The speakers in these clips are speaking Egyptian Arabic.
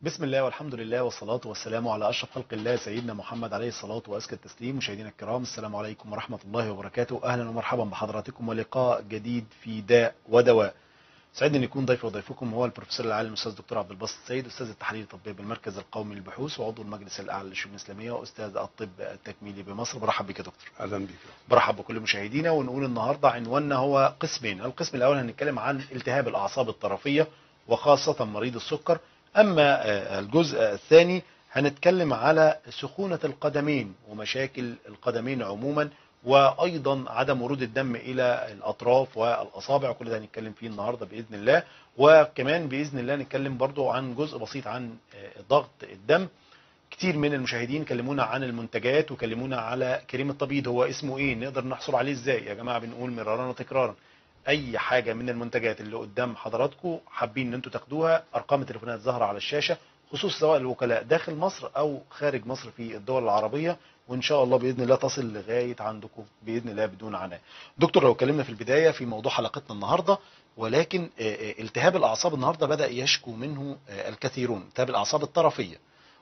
بسم الله والحمد لله والصلاة والسلام على أشرف خلق الله سيدنا محمد عليه الصلاة وأزكى التسليم مشاهدينا الكرام السلام عليكم ورحمة الله وبركاته أهلا ومرحبا بحضراتكم ولقاء جديد في داء ودواء سعدني ان يكون ضيف وضيفكم هو البروفيسور العالم الاستاذ دكتور عبد الباسط السيد استاذ التحاليل الطبيه بالمركز القومي للبحوث وعضو المجلس الاعلى للشؤون الاسلاميه واستاذ الطب التكميلي بمصر برحب بك يا دكتور اهلا بك برحب بكل مشاهدينا ونقول النهارده عنواننا هو قسمين القسم الاول هنتكلم عن التهاب الاعصاب الطرفيه وخاصه مريض السكر اما آه، الجزء الثاني هنتكلم على سخونه القدمين ومشاكل القدمين عموما وايضا عدم ورود الدم الى الاطراف والاصابع كل ده هنتكلم فيه النهارده باذن الله وكمان باذن الله نتكلم برضو عن جزء بسيط عن آه، ضغط الدم كتير من المشاهدين كلمونا عن المنتجات وكلمونا على كريم التبييض هو اسمه ايه نقدر نحصل عليه ازاي يا جماعه بنقول مرارا وتكرارا اي حاجه من المنتجات اللي قدام حضراتكم حابين ان انتوا تاخدوها ارقام التليفونات ظاهره على الشاشه خصوصا سواء الوكلاء داخل مصر او خارج مصر في الدول العربيه وان شاء الله باذن الله تصل لغايه عندكم باذن الله بدون عناء. دكتور لو اتكلمنا في البدايه في موضوع حلقتنا النهارده ولكن آه، آه، التهاب الاعصاب النهارده بدا يشكو منه آه، الكثيرون، التهاب الاعصاب الطرفيه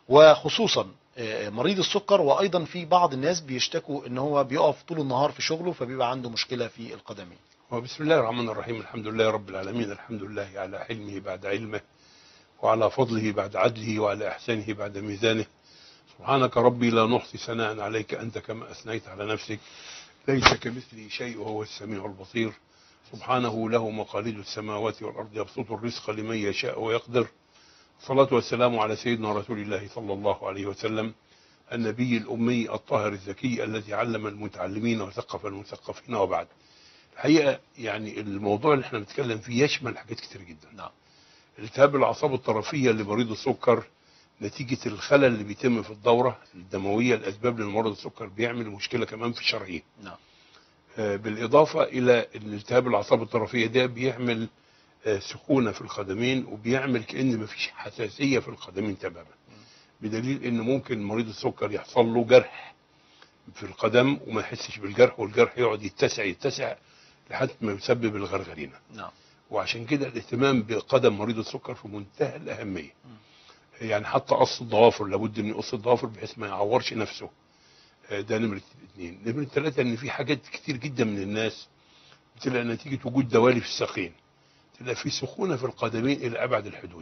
وخصوصا آه، مريض السكر وايضا في بعض الناس بيشتكوا ان هو بيقف طول النهار في شغله فبيبقى عنده مشكله في القدمين. وبسم الله الرحمن الرحيم الحمد لله رب العالمين الحمد لله على حلمه بعد علمه وعلى فضله بعد عدله وعلى احسانه بعد ميزانه سبحانك ربي لا نحصي ثناء عليك انت كما اثنيت على نفسك ليس كمثله شيء وهو السميع البصير سبحانه له مقاليد السماوات والارض يبسط الرزق لمن يشاء ويقدر الصلاة والسلام على سيدنا رسول الله صلى الله عليه وسلم النبي الأمي الطاهر الذكي الذي علم المتعلمين وثقف المثقفين وبعد الحقيقة يعني الموضوع اللي احنا بنتكلم فيه يشمل حاجات كتير جدا نعم. التهاب الأعصاب الطرفية لمريض السكر نتيجة الخلل اللي بيتم في الدورة الدموية الأسباب لمرض السكر بيعمل مشكلة كمان في الشرايين نعم. آه، بالإضافة إلى أن التهاب الأعصاب الطرفية ده بيعمل آه، سخونة في القدمين وبيعمل كأن مفيش حساسية في القدمين تماما بدليل أن ممكن مريض السكر يحصل له جرح في القدم وما يحسش بالجرح والجرح يقعد يتسع يتسع لحد ما يسبب الغرغرينة نعم. وعشان كده الاهتمام بقدم مريض السكر في منتهى الأهمية يعني حتى قص الضوافر لابد من قص الضوافر بحيث ما يعورش نفسه آه، ده نمرة اثنين نمرة ثلاثة ان في حاجات كتير جدا من الناس بتلاقي نتيجة وجود دوالي في الساقين تلاقي في سخونة في القدمين إلى أبعد الحدود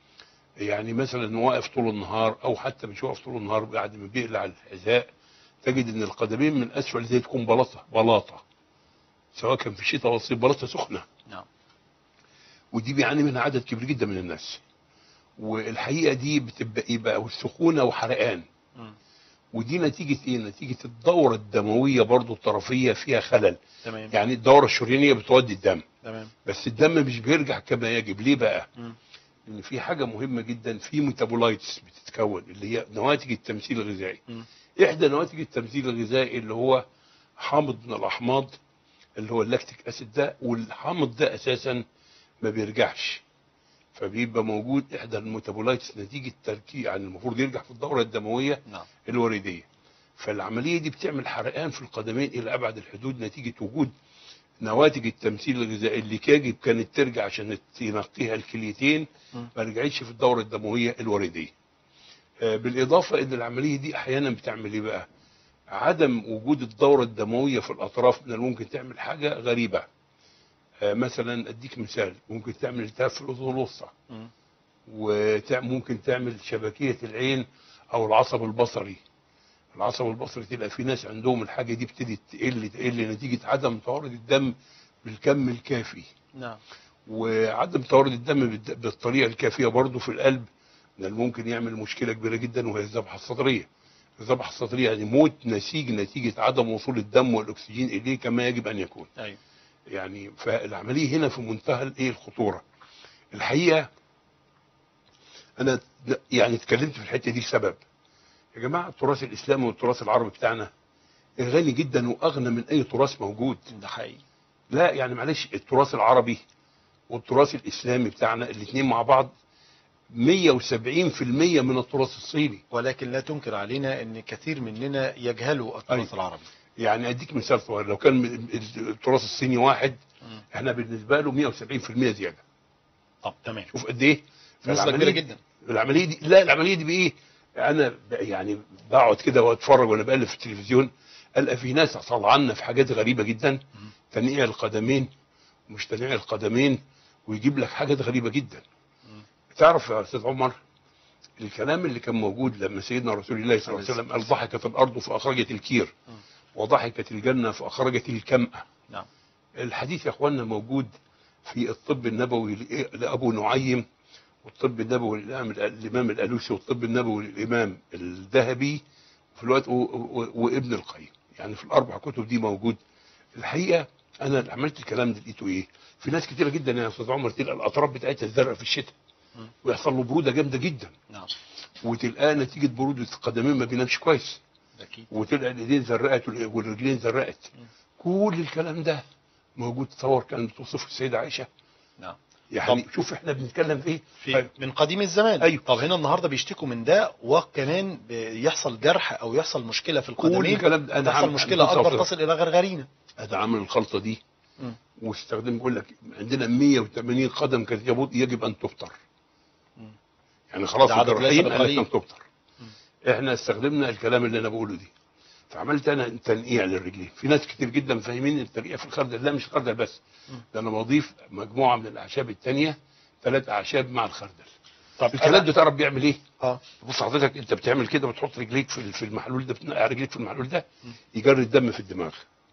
يعني مثلا واقف طول النهار أو حتى مش واقف طول النهار بعد ما بيقلع الحذاء تجد ان القدمين من اسفل زي تكون بلاطه بلاطه سواء كان في الشتاء ولا الصيف بلاطه سخنه نعم. ودي بيعاني منها عدد كبير جدا من الناس والحقيقه دي بتبقى ايه بقى سخونه وحرقان مم. ودي نتيجه ايه نتيجه الدوره الدمويه برضو الطرفيه فيها خلل تمام يعني الدوره الشريانيه بتودي الدم تمام بس الدم مش بيرجع كما يجب ليه بقى مم. ان في حاجه مهمه جدا في ميتابولايتس بتتكون اللي هي نواتج التمثيل الغذائي مم. احدى نواتج التمثيل الغذائي اللي هو حامض من الاحماض اللي هو اللاكتيك اسيد ده والحامض ده اساسا ما بيرجعش فبيبقى موجود احدى الميتابولايتس نتيجه تركيز يعني المفروض يرجع في الدوره الدمويه نعم الورديه فالعمليه دي بتعمل حرقان في القدمين الى ابعد الحدود نتيجه وجود نواتج التمثيل الغذائي اللي يجب كانت ترجع عشان تنقيها الكليتين مم. ما رجعتش في الدوره الدمويه الورديه آه، بالاضافه ان العمليه دي احيانا بتعمل ايه بقى عدم وجود الدوره الدمويه في الاطراف من الممكن تعمل حاجه غريبه آه، مثلا اديك مثال ممكن تعمل التهاب في الاذن الوسطى مم. وممكن تعمل شبكيه العين او العصب البصري العصب البصري تبقى في ناس عندهم الحاجه دي ابتدت تقل تقل نتيجه عدم تورد الدم بالكم الكافي نعم وعدم تورد الدم بالد- بالطريقه الكافيه برضه في القلب من الممكن يعمل مشكله كبيره جدا وهي الذبحه الصدريه الذبحه الصدريه يعني موت نسيج نتيجه عدم وصول الدم والاكسجين اليه كما يجب ان يكون ايوه يعني فالعمليه هنا في منتهى الايه الخطوره الحقيقه انا يعني اتكلمت في الحته دي لسبب يا جماعه التراث الاسلامي والتراث العربي بتاعنا غني جدا واغنى من اي تراث موجود ده حقيقي لا يعني معلش التراث العربي والتراث الاسلامي بتاعنا الاثنين مع بعض 170% من التراث الصيني ولكن لا تنكر علينا ان كثير مننا يجهلوا التراث أيوة. العربي يعني اديك مثال صغير لو كان التراث الصيني واحد مم. احنا بالنسبه له 170% زياده طب تمام شوف قد ايه نسبه فالعملية- كبيره جدا العمليه دي لا العمليه دي بايه انا ب- يعني بقعد كده واتفرج وانا بقلب في التلفزيون القى في ناس طلعنا في حاجات غريبه جدا تنقيع القدمين ومش تنقيع القدمين ويجيب لك حاجات غريبه جدا تعرف يا استاذ عمر الكلام اللي كان موجود لما سيدنا رسول الله صلى الله عليه وسلم قال ضحكت الارض فاخرجت الكير وضحكت الجنه فاخرجت الكمأ نعم الحديث يا اخواننا موجود في الطب النبوي لإيه- لابو نعيم والطب النبوي للامام الامام الالوسي والطب النبوي للامام الذهبي وفي الوقت و- و- وابن القيم يعني في الاربع كتب دي موجود الحقيقه انا اللي عملت الكلام ده لقيته ايه في ناس كتيره جدا يا استاذ عمر تلقى الاطراف بتاعتها الزرقاء في الشتاء مم. ويحصل له بروده جامده جدا نعم وتلقاه نتيجه بروده القدمين ما بينامش كويس اكيد وتلقى الايدين زرقت وال- والرجلين زرقت كل الكلام ده موجود تصور كانت بتوصفه السيده عائشه نعم يعني شوف احنا بنتكلم في ايه في من قديم الزمان أيوة. طب هنا النهارده بيشتكوا من ده وكمان بيحصل جرح او يحصل مشكله في كل القدمين الكلام ده انا تحصل عامل- مشكله بص يا اكبر أستاذ، تصل الى غرغرينه انا عامل الخلطه دي مم. واستخدم بيقول لك عندنا 180 قدم كانت يجب يجب ان تفطر مم. يعني خلاص ده عدد الجراحين ليس قال لك بقليل. ان تفطر احنا استخدمنا الكلام اللي انا بقوله دي فعملت انا تنقيع للرجلين في ناس كتير جدا فاهمين التنقيع في الخردل لا مش الخردل بس مم. ده انا بضيف مجموعه من الاعشاب التانية ثلاث اعشاب مع الخردل طب الكلام ده تعرف بيعمل ايه اه بص حضرتك انت بتعمل كده بتحط رجليك في في المحلول ده بتنقع رجليك في المحلول ده يجري الدم في الدماغ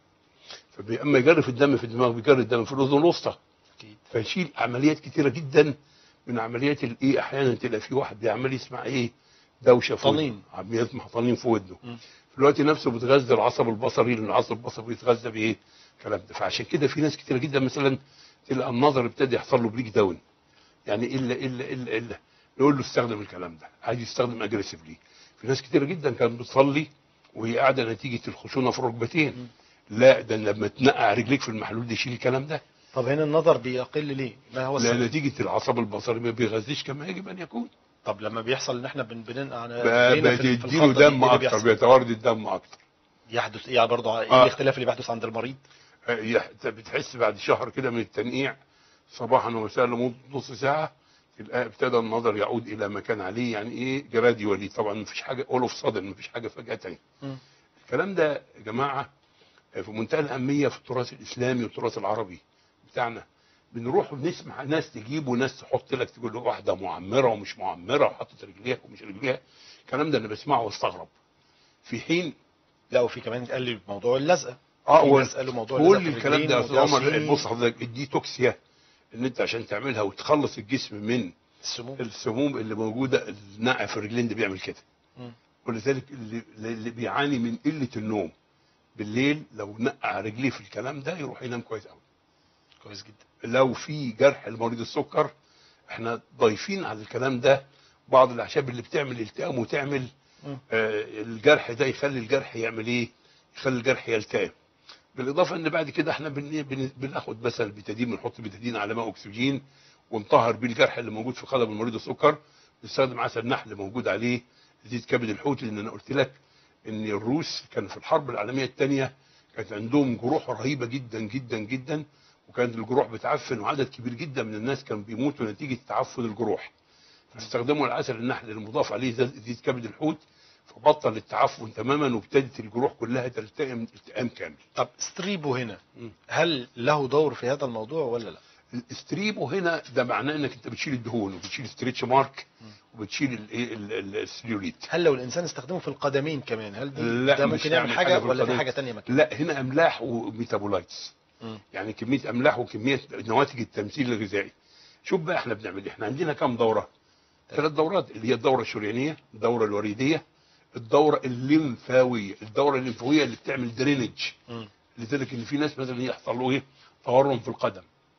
فاما يجري في الدم في الدماغ بيجري الدم في الاذن الوسطى اكيد فيشيل عمليات كتيره جدا من عمليات الايه احيانا تلاقي في واحد بيعمل يسمع ايه دوشه في ودنه. طنين. عم يسمع طنين في ودنه مم. في الوقت نفسه بتغذى العصب البصري لان العصب البصري بيتغذى بايه الكلام ده فعشان كده في ناس كتيره جدا مثلا تلقى النظر ابتدى يحصل له بريك داون يعني الا الا الا الا نقول له استخدم الكلام ده عايز يستخدم اجريسيفلي في ناس كتيره جدا كانت بتصلي وهي قاعده نتيجه الخشونه في الركبتين لا ده لما تنقع رجليك في المحلول ده يشيل الكلام ده طب هنا النظر بيقل ليه ما هو لا السبب نتيجه العصب البصري ما بيغذيش كما يجب ان يكون طب لما بيحصل ان احنا بن- بننقع على بقى رجلينا في- في بتديله الخلطة دي، دم إيه اللي اكتر بيحصل؟ بيتوارد الدم اكتر يحدث ايه برضه ايه آه. الاختلاف اللي بيحدث عند المريض آه، يح- بتحس بعد شهر كده من التنقيع صباحا ومساء لمده نص ساعه تلقى ابتدى النظر يعود الى ما كان عليه يعني ايه جراديولي طبعا مفيش حاجه اول اوف صدن مفيش حاجه فجاه مم. الكلام ده يا جماعه آه، في منتهى الاهميه في التراث الاسلامي والتراث العربي بتاعنا بنروح وبنسمع ناس تجيب وناس تحط لك تقول له واحده معمره ومش معمره وحطت رجليها ومش رجليها الكلام ده انا بسمعه واستغرب في حين لا وفي كمان قال لي موضوع اللزقه اه في و- ناس قالوا موضوع اللزقة كل في الكلام ده يا استاذ الرجلين عمر وده بص حضرتك الديتوكسيا ان انت عشان تعملها وتخلص الجسم من السموم السموم اللي موجوده النقع في الرجلين ده بيعمل كده مم. ولذلك اللي, اللي بيعاني من قله النوم بالليل لو نقع رجليه في الكلام ده يروح ينام كويس قوي كويس جدا لو في جرح لمريض السكر احنا ضايفين على الكلام ده بعض الاعشاب اللي بتعمل التئام وتعمل مم. آه الجرح ده يخلي الجرح يعمل ايه يخلي الجرح يلتئم بالاضافه ان بعد كده احنا بن بن بناخد مثلا بتدين بنحط بتدين على ماء اكسجين ونطهر بيه الجرح اللي موجود في قدم المريض السكر نستخدم عسل نحل موجود عليه زيت كبد الحوت لان انا قلت لك ان الروس كان في الحرب العالميه الثانيه كانت عندهم جروح رهيبه جدا جدا جدا وكانت الجروح بتعفن وعدد كبير جدا من الناس كان بيموتوا نتيجه تعفن الجروح فاستخدموا العسل النحل المضاف عليه زي- زيت كبد الحوت فبطل التعفن تماما وابتدت الجروح كلها تلتئم التئام كامل طب ستريبو هنا مم. هل له دور في هذا الموضوع ولا لا الاستريبو هنا ده معناه انك انت بتشيل الدهون وبتشيل ستريتش مارك وبتشيل الايه ال- ال- السليوليت هل لو الانسان استخدمه في القدمين كمان هل دي لا، ده مش ممكن يعمل هيعمل حاجه حاجة في ولا في القدم. حاجه تانية مكان لا هنا املاح وميتابولايتس مم. يعني كميه املاح وكميه نواتج التمثيل الغذائي شوف بقى احنا بنعمل ايه احنا عندنا كام دوره ثلاث دورات اللي هي الدوره الشريانيه الدوره الوريديه الدوره الليمفاويه الدوره الليمفاويه اللي بتعمل درينج مم. لذلك ان في ناس مثلا يحصل له ايه تورم في القدم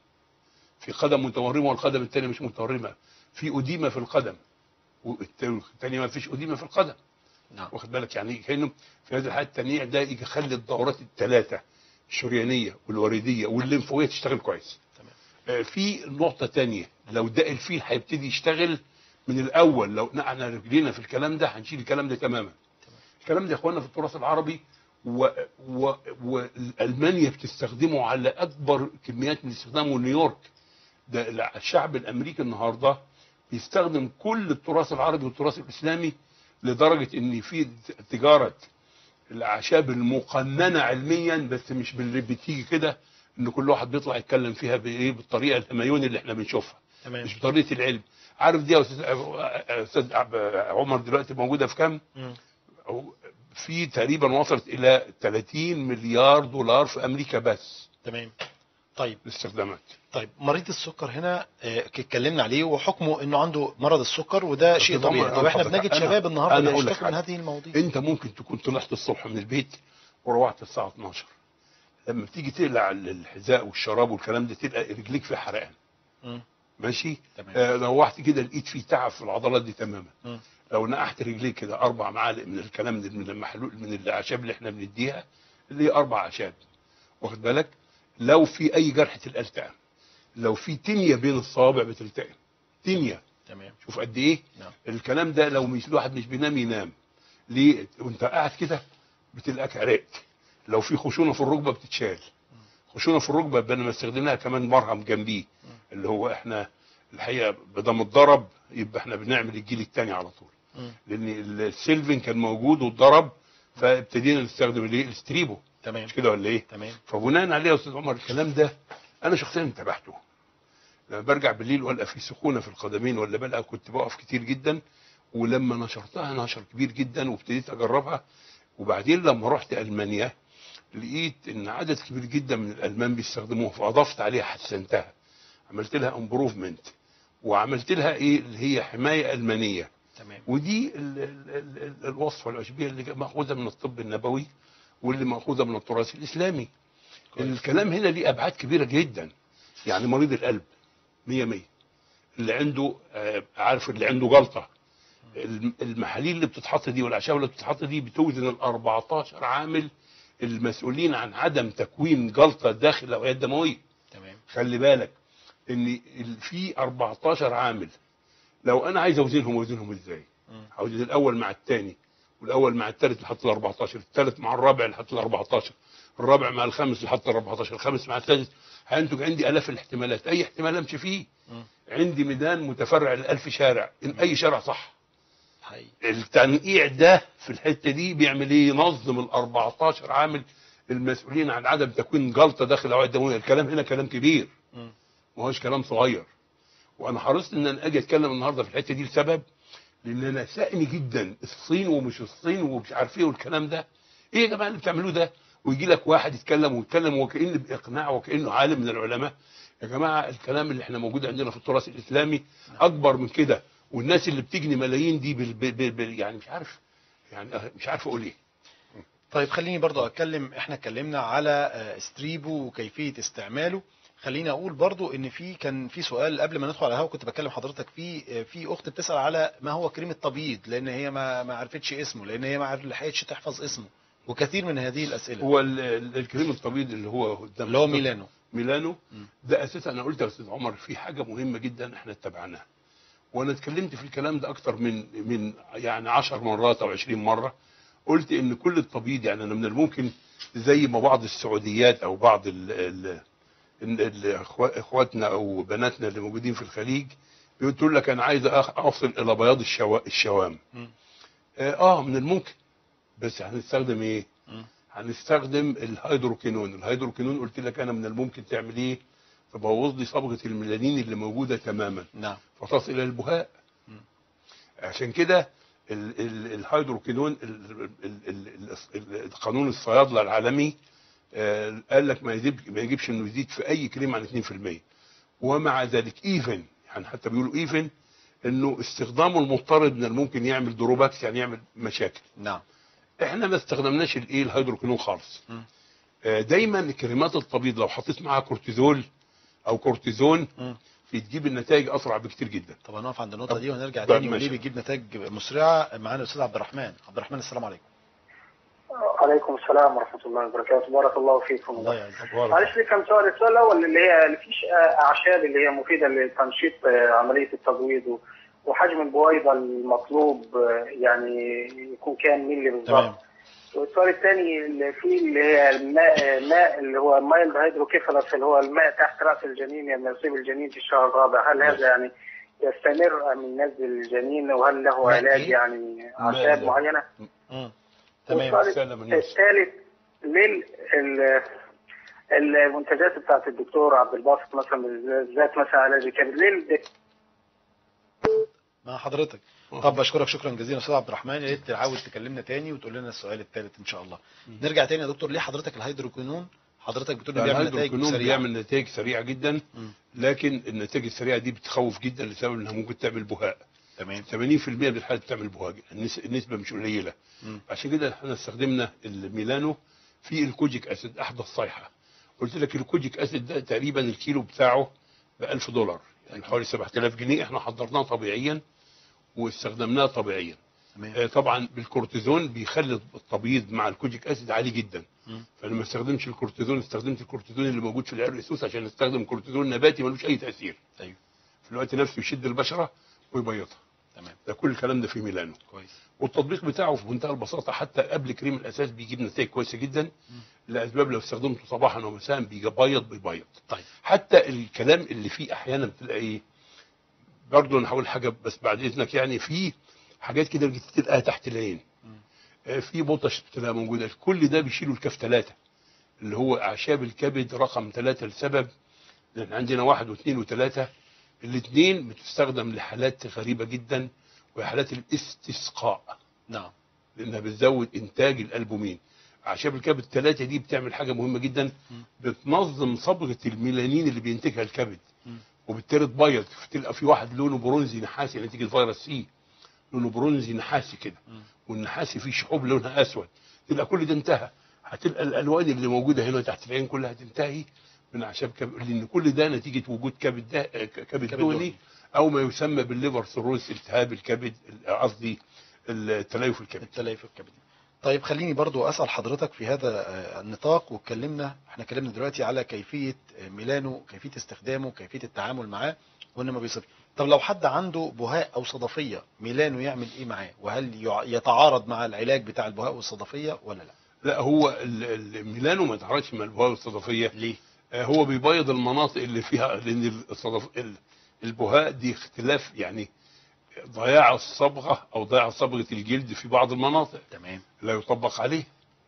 في قدم متورمه والقدم الثاني مش متورمه في اديمه في القدم والثاني ما فيش اديمه في القدم نعم واخد بالك يعني كانه في هذه الحاله التنويع ده يجي يخلي الدورات الثلاثه الشريانيه والوريديه والليمفاويه تشتغل كويس تمام. آه، في نقطه تانية لو ده الفيل هيبتدي يشتغل من الاول لو نقعنا رجلينا في الكلام ده هنشيل الكلام ده تماما الكلام ده يا اخوانا في التراث العربي و... و... والمانيا بتستخدمه على اكبر كميات من استخدامه نيويورك ده الشعب الامريكي النهارده بيستخدم كل التراث العربي والتراث الاسلامي لدرجه ان في تجاره الاعشاب المقننه علميا بس مش باللي بتيجي كده ان كل واحد بيطلع يتكلم فيها بايه بالطريقه الهميوني اللي احنا بنشوفها تمام مش بطريقه العلم عارف دي يا استاذ استاذ عمر دلوقتي موجوده في كام؟ مم. أو في تقريبا وصلت الى 30 مليار دولار في امريكا بس تمام طيب الاستخدامات طيب مريض السكر هنا آه، اتكلمنا عليه وحكمه انه عنده مرض السكر وده شيء طبعاً طبيعي أنا طب احنا حضرتك- بنجد أنا- شباب النهارده أنا أقول لك بيشتكوا من حاجة. هذه المواضيع انت ممكن تكون طلعت الصبح من البيت وروحت الساعه 12 لما بتيجي تقلع الحذاء والشراب والكلام ده تلقى رجليك في حرقان مم. ماشي تمام آه روحت كده لقيت فيه تعب في العضلات دي تماما مم. لو نقحت رجليك كده اربع معالق من الكلام ده من المحلول من الاعشاب اللي احنا بنديها اللي هي اربع اعشاب واخد بالك لو في اي جرح تلقى التئم لو في تنيه بين الصوابع بتلتئم تنيه تمام شوف قد ايه نعم الكلام ده لو مش الواحد مش بينام ينام ليه وانت قاعد كده بتلاقيك عرقت لو في خشونه في الركبه بتتشال خشونه في الركبه يبقى انا استخدمناها كمان مرهم جنبيه اللي هو احنا الحقيقه بدل اتضرب يبقى احنا بنعمل الجيل الثاني على طول مم. لان السيلفين كان موجود واتضرب فابتدينا نستخدم الايه الاستريبو تمام مش كده ولا ايه تمام فبناء عليه يا استاذ عمر الكلام ده انا شخصيا انتبهته لما برجع بالليل والقى في سخونه في القدمين ولا بلقى كنت بقف كتير جدا ولما نشرتها نشر كبير جدا وابتديت اجربها وبعدين لما رحت المانيا لقيت ان عدد كبير جدا من الالمان بيستخدموها فاضفت عليها حسنتها عملت لها امبروفمنت وعملت لها ايه اللي هي حمايه المانيه تمام ودي ال ال ال ال الوصفه الاشبيه اللي ماخوذه من الطب النبوي واللي ماخوذه من التراث الاسلامي كويس. الكلام هنا ليه ابعاد كبيره جدا يعني مريض القلب 100 100 اللي عنده آه، عارف اللي عنده جلطه الم- المحاليل اللي بتتحط دي والاعشاب اللي بتتحط دي بتوزن ال 14 عامل المسؤولين عن عدم تكوين جلطه داخل الاوعيه الدمويه تمام خلي بالك ان ال- في 14 عامل لو انا عايز اوزنهم اوزنهم ازاي مم. اوزن الاول مع الثاني والاول مع الثالث لحد ال 14 الثالث مع الرابع لحد ال 14 الرابع مع الخامس لحد ال 14 الخامس مع السادس هينتج عندي الاف الاحتمالات اي احتمال امشي فيه مم. عندي ميدان متفرع لألف شارع ان اي شارع صح حقيقي التنقيع ده في الحته دي بيعمل ايه ينظم ال 14 عامل المسؤولين عن عدم تكوين جلطه داخل الاوعيه الدمويه الكلام هنا كلام كبير مم. ما هوش كلام صغير وانا حرصت ان انا اجي اتكلم النهارده في الحته دي لسبب لان انا سائني جدا الصين ومش الصين ومش عارف ايه والكلام ده ايه يا جماعه اللي بتعملوه ده ويجي لك واحد يتكلم ويتكلم وكأن باقناع وكانه عالم من العلماء يا جماعه الكلام اللي احنا موجود عندنا في التراث الاسلامي اكبر من كده والناس اللي بتجني ملايين دي بال بال بال يعني مش عارف يعني مش عارف اقول ايه طيب خليني برضو اتكلم احنا اتكلمنا على آه، ستريبو وكيفيه استعماله خليني اقول برضو ان في كان في سؤال قبل ما ندخل على الهوا كنت بكلم حضرتك فيه آه، في اخت بتسال على ما هو كريم التبييض لان هي ما ما عرفتش اسمه لان هي ما عرف- لحقتش تحفظ اسمه وكثير من هذه الاسئله هو ال- ال- الكريم التبيض اللي هو قدام اللي هو ميلانو ميلانو مم. ده اساسا انا قلت يا استاذ عمر في حاجه مهمه جدا احنا اتبعناها وانا اتكلمت في الكلام ده اكتر من من يعني 10 مرات او 20 مره قلت ان كل التبييض يعني انا من الممكن زي ما بعض السعوديات او بعض ال ال ال- ال- إخوا- اخواتنا او بناتنا اللي موجودين في الخليج بتقول لك انا عايز أخ- اوصل الى بياض الشوا الشوام مم. اه آه، من الممكن بس هنستخدم ايه مم. هنستخدم الهيدروكينون الهيدروكينون قلت لك انا من الممكن تعمل ايه تبوظ لي صبغه الميلانين اللي موجوده تماما نعم فتصل الى البهاء مم. عشان كده ال- ال- الهيدروكينون ال- ال- ال- ال- قانون الصيادله العالمي آه، قال لك ما يجيب ما يجيبش انه يزيد في اي كريم عن 2% ومع ذلك ايفن يعني حتى بيقولوا ايفن انه استخدامه المضطرد من الممكن يعمل دروباكس يعني يعمل مشاكل نعم احنا ما استخدمناش الايه الهيدروكينون خالص مم. آه، دايما كريمات التبييض لو حطيت معاها كورتيزول او كورتيزون مم. بتجيب النتائج اسرع بكتير جدا طب هنقف عند النقطه دي وهنرجع طب تاني ماشي. وليه بيجيب نتائج مسرعه معانا الاستاذ عبد الرحمن عبد الرحمن السلام عليكم عليكم السلام ورحمة الله وبركاته بارك الله فيكم الله يعزك معلش لي كم سؤال السؤال الأول اللي هي اللي فيش أعشاب اللي هي مفيدة لتنشيط آه، عملية التبويض و- وحجم البويضة المطلوب آه، يعني يكون كام ملي تمام بالظبط والسؤال الثاني اللي فيه اللي هي الماء ماء اللي هو مايلد هيدروكيفالس اللي هو الماء تحت رأس الجنين لما يصيب الجنين في الشهر الرابع هل هذا يعني يستمر ام ينزل الجنين وهل له ما علاج إيه؟ يعني اعشاب لا. معينه؟ مم. تمام والثالث- سلام الناس. الثالث ليه ال- المنتجات بتاعت الدكتور عبد الباسط مثلا بالذات مثلا علاج الكبد ليه ال- مع حضرتك طب بشكرك شكرا جزيلا استاذ عبد الرحمن يا ريت تعاود تكلمنا تاني وتقول لنا السؤال الثالث ان شاء الله نرجع تاني يا دكتور ليه حضرتك الهيدروكينون حضرتك بتقول لي بيعمل نتائج الهيدروكينون سريعه بيعمل نتائج سريعه جدا مم. لكن النتائج السريعه دي بتخوف جدا لسبب انها ممكن تعمل بهاء تمام 80% من الحالات بتعمل بهاء النس- النسبه مش قليله مم. عشان كده احنا استخدمنا الميلانو في الكوجيك اسيد احدث صيحه قلت لك الكوجيك اسيد ده تقريبا الكيلو بتاعه ب 1000 دولار يعني حوالي 7000 جنيه احنا حضرناه طبيعيا واستخدمناه طبيعيا تمام آه، طبعا بالكورتيزون بيخلي التبييض مع الكوجيك اسيد عالي جدا مم. فانا ما استخدمش الكورتيزون استخدمت الكورتيزون اللي موجود في العرق السوس عشان استخدم كورتيزون نباتي ملوش اي تاثير ايوه في الوقت نفسه يشد البشره ويبيضها تمام ده كل الكلام ده في ميلانو كويس والتطبيق بتاعه في منتهى البساطه حتى قبل كريم الاساس بيجيب نتائج كويسه جدا لاسباب لو استخدمته صباحا ومساء بيبيض بيبيض طيب حتى الكلام اللي فيه احيانا بتلاقي ايه برضه انا هقول حاجه بس بعد اذنك يعني في حاجات كده بتيجي تلقاها تحت العين آه، في بطش بتلاقيها موجوده كل ده بيشيلوا الكاف ثلاثه اللي هو اعشاب الكبد رقم ثلاثه لسبب لان عندنا واحد واثنين وثلاثه الاثنين بتستخدم لحالات غريبه جدا وهي حالات الاستسقاء نعم لانها بتزود انتاج الالبومين اعشاب الكبد الثلاثه دي بتعمل حاجه مهمه جدا بتنظم صبغه الميلانين اللي بينتجها الكبد مم. وبالتالي تبيض تلقى في واحد لونه برونزي نحاسي نتيجه فيروس سي لونه برونزي نحاسي كده مم. والنحاسي فيه شحوب لونها اسود تلقى كل ده انتهى هتلقى الالوان اللي موجوده هنا تحت العين كلها تنتهي من اعشاب كبد لان كل ده نتيجه وجود كبد ده كبد كبد دهني دهني. او ما يسمى بالليفر سيروس التهاب الكبد قصدي التليف الكبدي التليف الكبدي طيب خليني برضو اسال حضرتك في هذا آه، النطاق واتكلمنا احنا اتكلمنا دلوقتي على كيفيه آه، ميلانو كيفيه استخدامه كيفيه التعامل معاه وان ما بيصيبش طب لو حد عنده بهاء او صدفيه ميلانو يعمل ايه معاه وهل يع- يتعارض مع العلاج بتاع البهاء والصدفيه ولا لا لا هو ال- الميلانو ما يتعرضش مع البهاء الصدفيه ليه آه، هو بيبيض المناطق اللي فيها لان الصدف ال- البهاء دي اختلاف يعني ضياع الصبغه او ضياع صبغه الجلد في بعض المناطق تمام لا يطبق عليه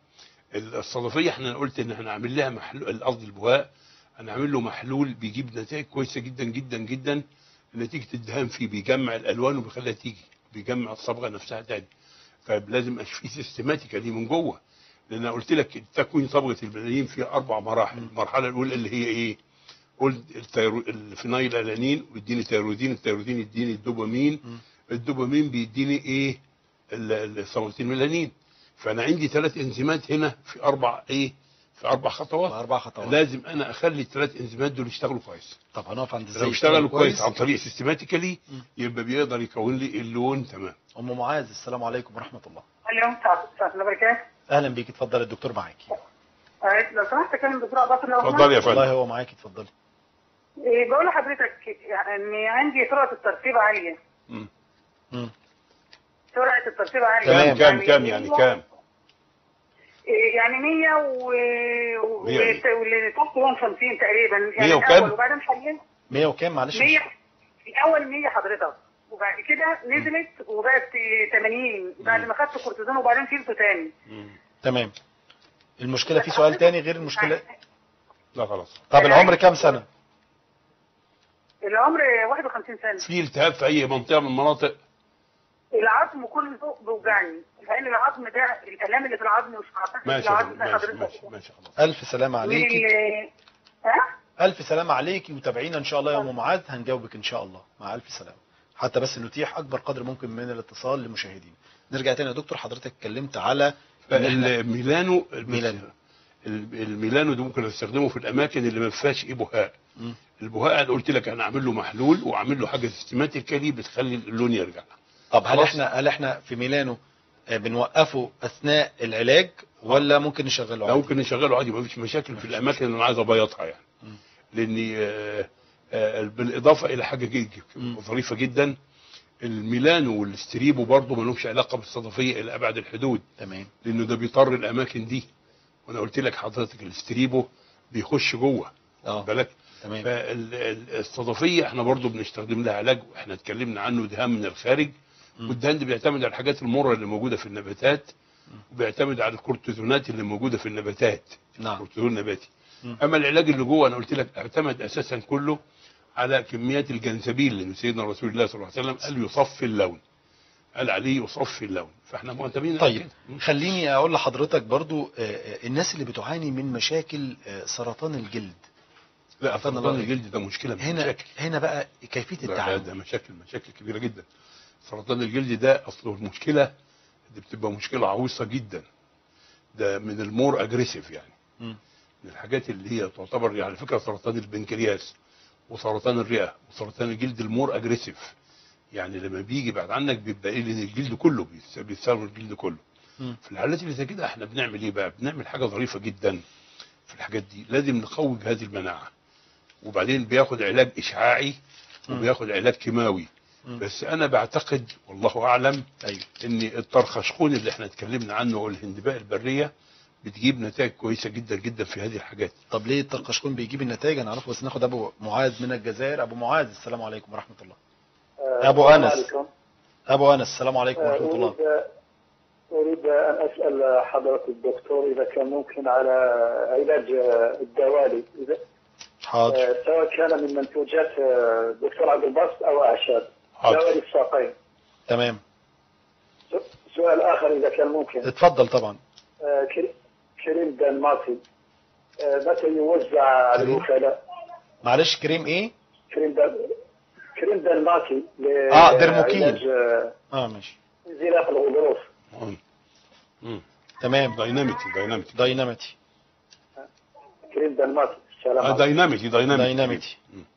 الصدفيه احنا قلت ان احنا هنعمل لها محلول قصدي البهاء هنعمل له محلول بيجيب نتائج كويسه جدا جدا جدا نتيجه الدهان فيه بيجمع الالوان وبيخليها تيجي بيجمع الصبغه نفسها تاني فلازم يبقى في سيستماتيكالي من جوه لان أنا قلت لك تكوين صبغه البنادين فيها اربع مراحل المرحله الاولى اللي هي ايه قلت التيرو... الفينايل الانين ويديني تيرودين التيرودين يديني الدوبامين مم. الدوبامين بيديني ايه ال- ال- صبغه الميلانين فانا عندي ثلاث انزيمات هنا في اربع ايه في اربع خطوات اربع خطوات لازم انا اخلي الثلاث انزيمات دول يشتغلوا كويس طب هنقف عند ازاي لو يشتغل اشتغلوا كويس عن طريق سيستماتيكالي مم. يبقى بيقدر يكون لي اللون تمام ام معاذ السلام عليكم ورحمه الله اليوم ساعة الله وبركاته اهلا بيك اتفضل الدكتور معاكي آه، لو سمحت اكلم دكتور عباس لو اتفضل يا فندم والله هو معاكي اتفضلي إيه، بقول لحضرتك يعني عندي سرعه الترتيب عاليه مم. مم. سرعه الترتيب عاليه تمام. كام كام كام يعني كام إيه، يعني 100 و و- مية إيه؟ واللي تحت 150 تقريبا يعني مية وكام؟ الأول وبعدين حاليا 100 وكام معلش 100 الاول 100 حضرتك وبعد كده نزلت وبقت 80 بعد ما خدت كورتيزون وبعدين شيلته تاني مم. تمام المشكله في سؤال تاني غير المشكله لا خلاص طب العمر كام سنه العمر 51 سنه في التهاب في اي منطقه من المناطق العظم كله بيوجعني لان العظم ده الالام اللي في العظم مش هعتقد ماشي يا العظم فندم، ده ماشي حضرتك ماشي ماشي خلاص الف سلامه من عليكي ال- ها الف سلامه عليكي وتابعينا ان شاء الله يا ام معاذ هنجاوبك ان شاء الله مع الف سلامه حتى بس نتيح اكبر قدر ممكن من الاتصال لمشاهدينا نرجع تاني يا دكتور حضرتك اتكلمت على إن إحنا- الميلانو ميلانو. الميلانو ده ممكن استخدمه في الاماكن اللي ما فيهاش ايه بهاء مم. البهاء انا قلت لك انا اعمل له محلول واعمل له حاجه سيستماتيكالي بتخلي اللون يرجع طب هل خلاص. احنا هل احنا في ميلانو آه، بنوقفه اثناء العلاج ولا ممكن نشغله لا عادي؟ ممكن نشغله عادي ما فيش مشاكل في الاماكن اللي انا عايز ابيضها يعني مم. لاني آه، آه، بالاضافه الى حاجه جد مم. ظريفه جدا الميلانو والاستريبو برضه ما لهمش علاقه بالصدفيه الى ابعد الحدود تمام لانه ده بيطر الاماكن دي وانا قلت لك حضرتك الاستريبو بيخش جوه اه واخد بالك تمام فالصدفيه احنا برضو بنستخدم لها علاج واحنا اتكلمنا عنه دهان من الخارج مم. والدهان ده بيعتمد على الحاجات المره اللي موجوده في النباتات وبيعتمد على الكورتيزونات اللي موجوده في النباتات نعم كورتيزون نباتي مم. اما العلاج اللي جوه انا قلت لك اعتمد اساسا كله على كميات الجنزبيل لان سيدنا رسول الله صلى الله عليه وسلم قال يصفي اللون قال عليه يصفي اللون فاحنا معتمدين على طيب كده. مم. خليني اقول لحضرتك برضو آه، آه، الناس اللي بتعاني من مشاكل آه، سرطان الجلد لا عفوا سرطان الله. الجلد ده مشكله من هنا المشاكل هنا بقى كيفيه لا، لا، التعامل ده مشاكل مشاكل كبيره جدا سرطان الجلد ده اصله المشكله دي بتبقى مشكله عويصه جدا ده من المور اجريسيف يعني مم. من الحاجات اللي هي تعتبر يعني على فكره سرطان البنكرياس وسرطان الرئه وسرطان الجلد المور اجريسيف يعني لما بيجي بعد عنك بيبقى ايه لان الجلد كله بيس- بيتساوي الجلد كله مم. في الحالات اللي زي كده احنا بنعمل ايه بقى بنعمل حاجه ظريفه جدا في الحاجات دي لازم نقوي جهاز المناعه وبعدين بياخد علاج اشعاعي مم. وبياخد علاج كيماوي مم. بس انا بعتقد والله اعلم ايوه ان الطرخشخون اللي احنا اتكلمنا عنه والهندباء البريه بتجيب نتائج كويسه جدا جدا في هذه الحاجات طب ليه التقشقون بيجيب النتائج هنعرفه بس ناخد ابو معاذ من الجزائر ابو معاذ السلام عليكم ورحمه الله أبو السلام أنس. عليكم. ابو انس السلام عليكم ورحمه الله أريد أريد أن أسأل حضرة الدكتور إذا كان ممكن على علاج الدوالي إذا حاضر سواء كان من منتوجات دكتور عبد الباسط أو أعشاب حاضر. دوالي الساقين تمام سؤال آخر إذا كان ممكن اتفضل طبعا آه، كري- كريم دنماركي آه، متى يوزع على كريم؟ الوكلاء معلش كريم ايه كريم دن... كريم دنماركي ل- آه، درموكين. علاج، آه، اه ماشي انزلاق الغضروف مم. مم. تمام دايناميتي دايناميتي دايناميتي كريم دنماركي السلام آه عليكم دايناميتي دايناميتي دايناميتي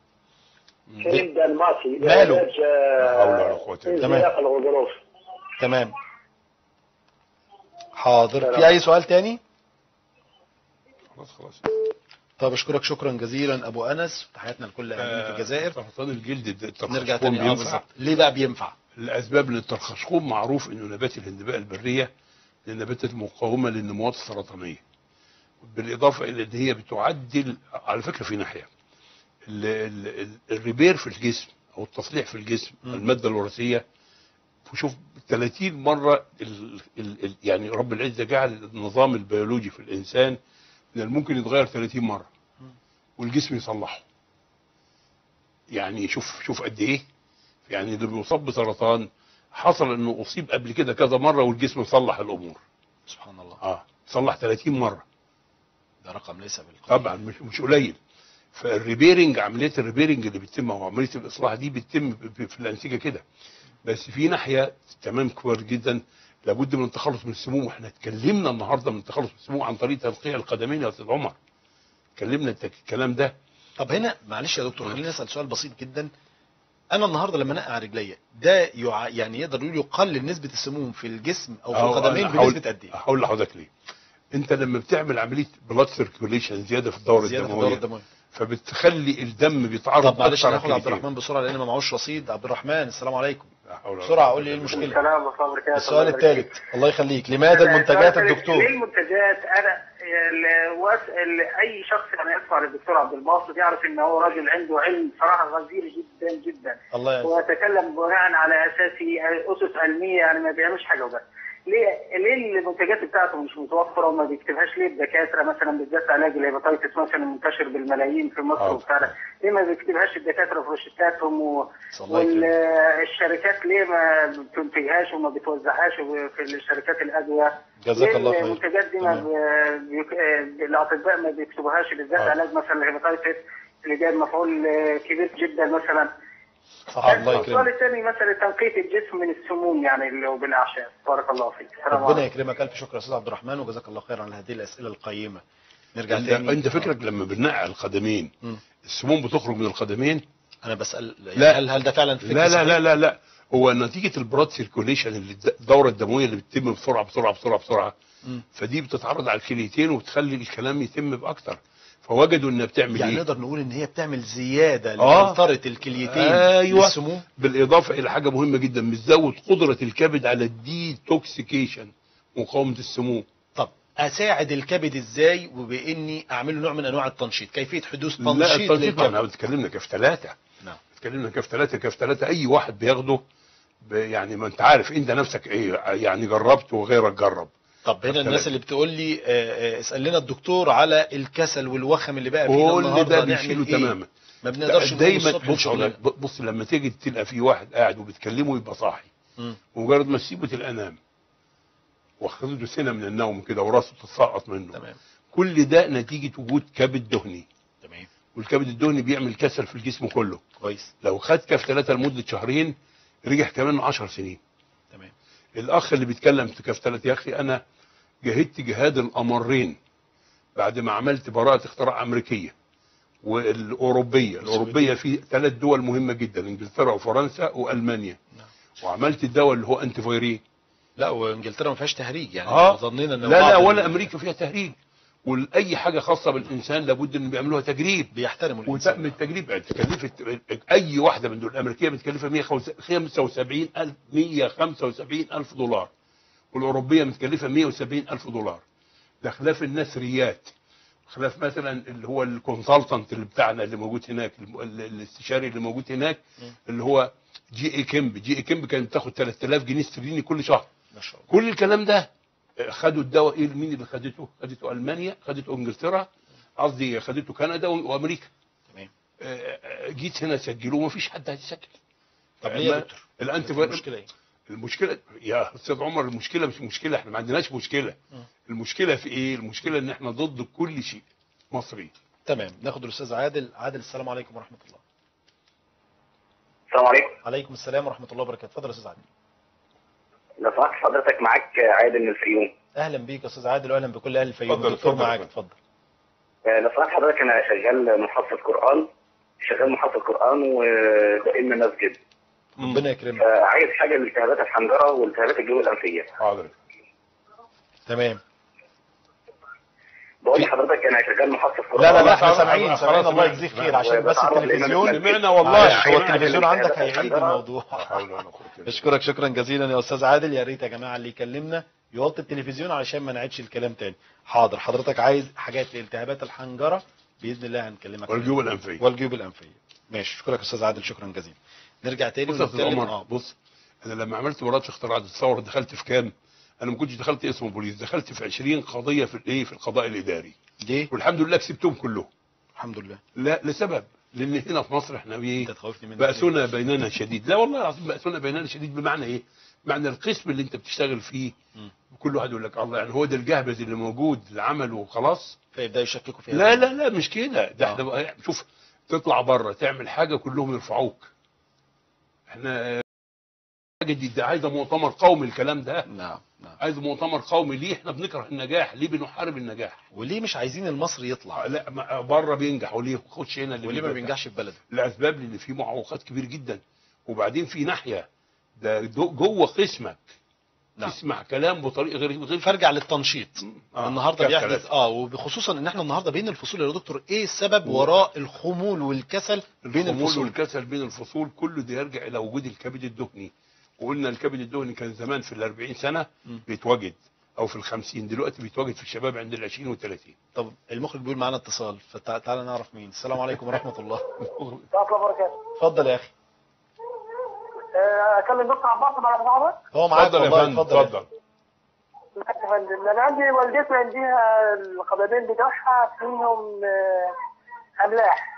كريم دنماركي ماله؟ لعلاج لا حول ولا آه، قوة إلا بالله. انزلاق الغضروف تمام حاضر سلام. في اي سؤال تاني خلاص خلاص طب اشكرك شكرا جزيلا ابو انس تحياتنا لكل اهالينا في الجزائر سرطان الجلد ده الترخشخون نرجع تاني اه بينفع بالظبط ليه بقى بينفع الاسباب للترخشخون معروف انه نبات الهندباء البريه من النباتات المقاومه للنموات السرطانيه بالاضافه الى ان هي بتعدل على فكره في ناحيه ال- ال- ال- الريبير في الجسم او التصليح في الجسم مم. الماده الوراثيه وشوف 30 مره ال ال ال يعني رب العزه جعل النظام البيولوجي في الانسان من الممكن يتغير 30 مره مم. والجسم يصلحه يعني شوف شوف قد ايه يعني اللي بيصاب بسرطان حصل انه اصيب قبل كده كذا مره والجسم صلح الامور سبحان الله اه صلح 30 mره ده رقم ليس بالقليل طبعا مش مش قليل فالريبيرنج عمليه الريبيرنج اللي بتتم او عمليه الاصلاح دي بتتم ب- ب- في الانسجه كده بس في ناحيه تمام كويس جدا لابد من التخلص من السموم واحنا اتكلمنا النهارده من التخلص من السموم عن طريق تنقيع القدمين يا استاذ عمر اتكلمنا الت- الكلام ده طب هنا معلش يا دكتور خليني اسال سؤال بسيط جدا انا النهارده لما انقع رجليا ده يع... يعني يقدر يقول يقلل نسبه السموم في الجسم او في أو القدمين أنا هقول- بنسبه قد ايه؟ هقول لحضرتك ليه انت لما بتعمل عمليه بلاد سيركيوليشن زياده في الدوره زياده في الدمويه الدوره الدمويه فبتخلي الدم بيتعرض طب معلش أكتر على هناخد عبد الكليتين. الرحمن بسرعه لان ما معهوش رصيد عبد الرحمن السلام عليكم لا حول ولا بسرعه قوة قول لي ايه إلا المشكله السلام ورحمة الله وبركاته السؤال الله يبارك الثالث الله يخليك لماذا المنتجات ليه الدكتور المنتجات انا ال- واسال اي شخص يعني يسمع للدكتور عبد الباسط يعرف ان هو راجل عنده علم صراحه غزير جدا جدا الله يعزك ويتكلم بناء على اساس اسس علميه يعني ما بيعملش حاجه وبس ليه ليه المنتجات بتاعته مش متوفره وما بيكتبهاش ليه الدكاتره مثلا بالذات علاج الهيباتيتس مثلا منتشر بالملايين في مصر آه. وبتاع ده. ليه ما بيكتبهاش الدكاتره في روشتاتهم و... الله يكرمك والشركات ليه ما بتنتجهاش وما بتوزعهاش في شركات الادويه جزاك ليه الله خير المنتجات دي ما تمام. ب- بيك- آه، الاطباء ما بيكتبوهاش بالذات آه. علاج مثلا الهيباتيتس اللي جاي مفعول آه، كبير جدا مثلا صح الله السؤال يكرمك الثاني مثلا تنقية الجسم من السموم يعني اللي هو بالاعشاب بارك الله فيك السلام ربنا عليكم يكرمك الف شكر يا استاذ عبد الرحمن وجزاك الله خير على هذه الاسئله القيمه نرجع انت تاني انت فكرك لما بننقع القدمين مم. السموم بتخرج من القدمين انا بسال لا. لا هل هل ده فعلا فكر لا لا صحيح؟ لا لا لا هو نتيجه البلاد سيركوليشن اللي الد- الدوره الدمويه اللي بتتم بسرعه بسرعه بسرعه بسرعه مم. فدي بتتعرض على الكليتين وبتخلي الكلام يتم باكتر فوجدوا انها بتعمل يعني ايه نقدر نقول ان هي بتعمل زياده آه. لفلتره الكليتين أيوة. للسموم بالاضافه الى حاجه مهمه جدا بتزود قدره الكبد على الديتوكسيكيشن مقاومه السموم طب اساعد الكبد ازاي وباني اعمل له نوع من انواع التنشيط كيفيه حدوث لا تنشيط التنشيط احنا للكبد بنتكلمنا كف ثلاثة نعم اتكلمنا كف ثلاثة كف ثلاثة اي واحد بياخده ب- يعني ما انت عارف انت نفسك ايه يعني جربت وغيرك جرب طب هنا كف الناس ثلاثة. اللي بتقول لي آه، آه، اسال لنا الدكتور على الكسل والوخم اللي بقى فيه كل النهارده ده نعمل بيشيله إيه؟ تماما ما بنقدرش نقوم دايما الصبح من بص شغلنا. بص لما تيجي تلقى في واحد قاعد وبتكلمه يبقى صاحي مم. ومجرد ما تسيبه تلقى نام واخده سنه من النوم كده وراسه تتسقط منه تمام كل ده نتيجه وجود كبد دهني تمام والكبد الدهني بيعمل كسل في الجسم كله كويس لو خد كف ثلاثة لمدة شهرين رجع كمان 10 سنين تمام الأخ اللي بيتكلم في كف ثلاثة يا أخي أنا جهدت جهاد الأمرين بعد ما عملت براءة اختراع أمريكية والأوروبية الأوروبية في ثلاث دول مهمة جدا إنجلترا وفرنسا وألمانيا نعم. وعملت الدواء اللي هو أنتي فيرين لا وانجلترا ما فيهاش تهريج يعني آه. ظنينا ان لا لا بعض ولا ال- أمريكا فيها تهريج واي حاجه خاصه بالانسان لابد ان بيعملوها تجريب بيحترموا وتم الانسان التجريب تكلفه اي واحده من دول الامريكيه متكلفه 175 الف 175 الف دولار والاوروبيه متكلفه 170 الف دولار ده خلاف النثريات خلاف مثلا اللي هو الكونسلتنت اللي بتاعنا اللي موجود هناك الم- ال- الاستشاري اللي موجود هناك م. اللي هو جي اي كيمب جي اي كيمب كانت بتاخد 3000 جنيه استرليني كل شهر ما شاء الله كل الكلام ده خدوا الدواء ايه مين اللي خدته؟ خدته المانيا خدته انجلترا قصدي خدته كندا و- وامريكا تمام آه، آه، جيت هنا سجلوه ما فيش حد هيسجل طب ليه يا ما- دكتور؟ الانتي المشكله ايه؟ المشكله يا استاذ عمر المشكله مش مشكله احنا ما عندناش مشكله مم. المشكله في ايه المشكله ان احنا ضد كل شيء مصري تمام ناخد الاستاذ عادل عادل السلام عليكم ورحمه الله السلام عليكم عليكم السلام ورحمه الله وبركاته اتفضل يا استاذ عادل لو سمحت حضرتك معاك عادل من الفيوم اهلا بيك يا استاذ عادل واهلا بكل اهل الفيوم اتفضل، الدكتور اتفضل يا معاك فندم. اتفضل آه، لو سمحت حضرتك انا شغال محفظ قران شغال محفظ قران وبقيم مسجد ربنا يكرمك فعايز حاجه لالتهابات الحنجره والتهابات الجيوب الانفيه حاضر تمام بقول لحضرتك انا شغال محفظ قران لا لا لا خلاص، احنا خلاص، سامعين خلاص، سامعين خلاص، الله سمعت. يجزيك سمعت. خير عشان بس وبتعرف التلفزيون لإيه سمعنا والله معلش، هو عايز التلفزيون حاجة عندك لالتهابات هيعيد الحنجرة. الموضوع لا حول ولا قوه الا بالله اشكرك شكرا جزيلا يا استاذ عادل يا ريت يا جماعه اللي يكلمنا يوطي التلفزيون علشان ما نعيدش الكلام تاني حاضر حضرتك عايز حاجات لالتهابات الحنجره باذن الله هنكلمك والجيوب عنها. الانفيه والجيوب الانفيه ماشي اشكرك يا استاذ عادل شكرا جزيلا نرجع تاني بص يا استاذ ونتكلم عمر اه بص انا لما عملت براءة اختراع الثوره دخلت في كام؟ انا ما كنتش دخلت اسم بوليس دخلت في 20 قضيه في الايه في القضاء الاداري ليه والحمد لله كسبتهم كلهم الحمد لله لا لسبب لان هنا في مصر احنا انت ايه تخوفني منك بأسنا بيننا شديد لا والله العظيم بأسنا بيننا شديد بمعنى ايه معنى القسم اللي انت بتشتغل فيه مم. كل واحد يقول لك الله يعني هو ده الجهبذ اللي موجود اللي عمله وخلاص فيبداوا يشككوا فيها لا لا لا مش كده ده آه. احنا بقى شوف تطلع بره تعمل حاجه كلهم يرفعوك احنا آه، حاجه دي ده عايزه مؤتمر قومي الكلام ده نعم نعم عايز مؤتمر قومي ليه احنا بنكره النجاح ليه بنحارب النجاح وليه مش عايزين المصري يطلع لا ما- بره بينجح وليه خدش هنا اللي وليه ما بينجح؟ بينجحش في بلده الاسباب لان في معوقات كبير جدا وبعدين في ناحيه ده جو- جوه قسمك نعم. تسمع كلام بطريقه غير غير فارجع للتنشيط آه، النهارده كاف بيحدث ثلاثة. اه وبخصوصا ان احنا النهارده بين الفصول يا دكتور ايه السبب وراء الخمول والكسل بين الخمول الفصول والكسل بين الفصول كله ده يرجع الى وجود الكبد الدهني وقلنا الكبد الدهني كان زمان في ال 40 سنه م. بيتوجد او في ال 50 دلوقتي بيتوجد في الشباب عند ال 20 و 30 طب المخرج بيقول معانا اتصال فتعالى نعرف مين السلام عليكم ورحمه الله ورحمه الله وبركاته اتفضل يا اخي آه، اكلم دكتور عباس بعد حضرتك هو معاك اتفضل يا والله فندم اتفضل اتفضل يا فندم انا عندي والدتي عندها القدمين بتوعها فيهم آه، املاح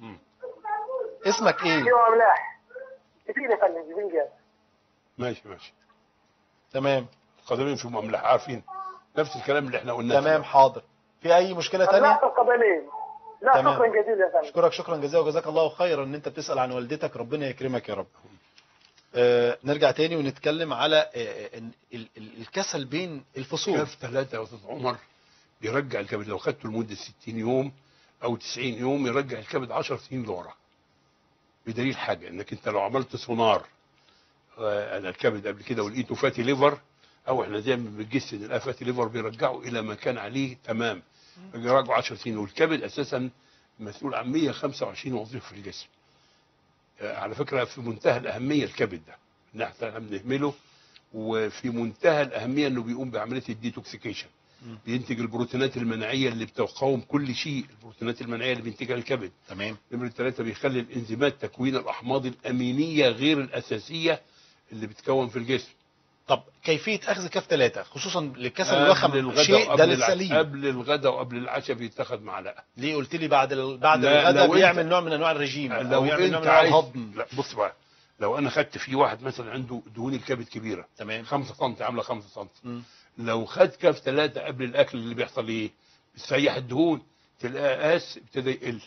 اسمك ايه فيهم املاح كتير يا فندم زنجان ماشي ماشي تمام القدمين في مملحه عارفين نفس الكلام اللي احنا قلناه تمام حاضر في اي مشكله املاح تانية في القدمين لا تمام. شكرا جزيلا يا فندم اشكرك شكرا جزيلا وجزاك الله خيرا ان انت بتسال عن والدتك ربنا يكرمك يا رب آه نرجع تاني ونتكلم على آه آه، ال- ال- الكسل بين الفصول كاف ثلاثة يا استاذ عمر بيرجع الكبد لو خدته لمده 60 يوم او 90 يوم يرجع الكبد 10 سنين لورا بدليل حاجه انك انت لو عملت سونار آه، على الكبد قبل كده ولقيته فاتي ليفر او احنا زي ما بنجس ان الآه فاتي ليفر بيرجعه الى ما كان عليه تمام بيرجعه 10 سنين والكبد اساسا مسؤول عن 125 وظيفه في الجسم آه، على فكره في منتهى الاهميه الكبد ده ان احنا بنهمله وفي منتهى الاهميه انه بيقوم بعمليه الديتوكسيكيشن مم. بينتج البروتينات المناعيه اللي بتقاوم كل شيء البروتينات المناعيه اللي بينتجها الكبد تمام نمرة ثلاثة بيخلي الانزيمات تكوين الأحماض الأمينية غير الأساسية اللي بتكون في الجسم طب كيفيه اخذ كاف ثلاثه خصوصا للكسل قبل الوخم الغداء شيء ده وقبل الع- للسليم قبل الغداء وقبل العشاء بيتاخد معلقة ليه قلت لي بعد ال... بعد لا، الغداء لو بيعمل أنت- نوع من انواع الرجيم لو او يعمل نوع انت من انواع عايز الهضم لا بص بقى لو انا خدت في واحد مثلا عنده دهون الكبد كبيره تمام 5 سم عامله 5 سم مم. لو خد كاف ثلاثه قبل الاكل اللي بيحصل ايه؟ بتسيح الدهون تلاقيه قاس ابتدى يقل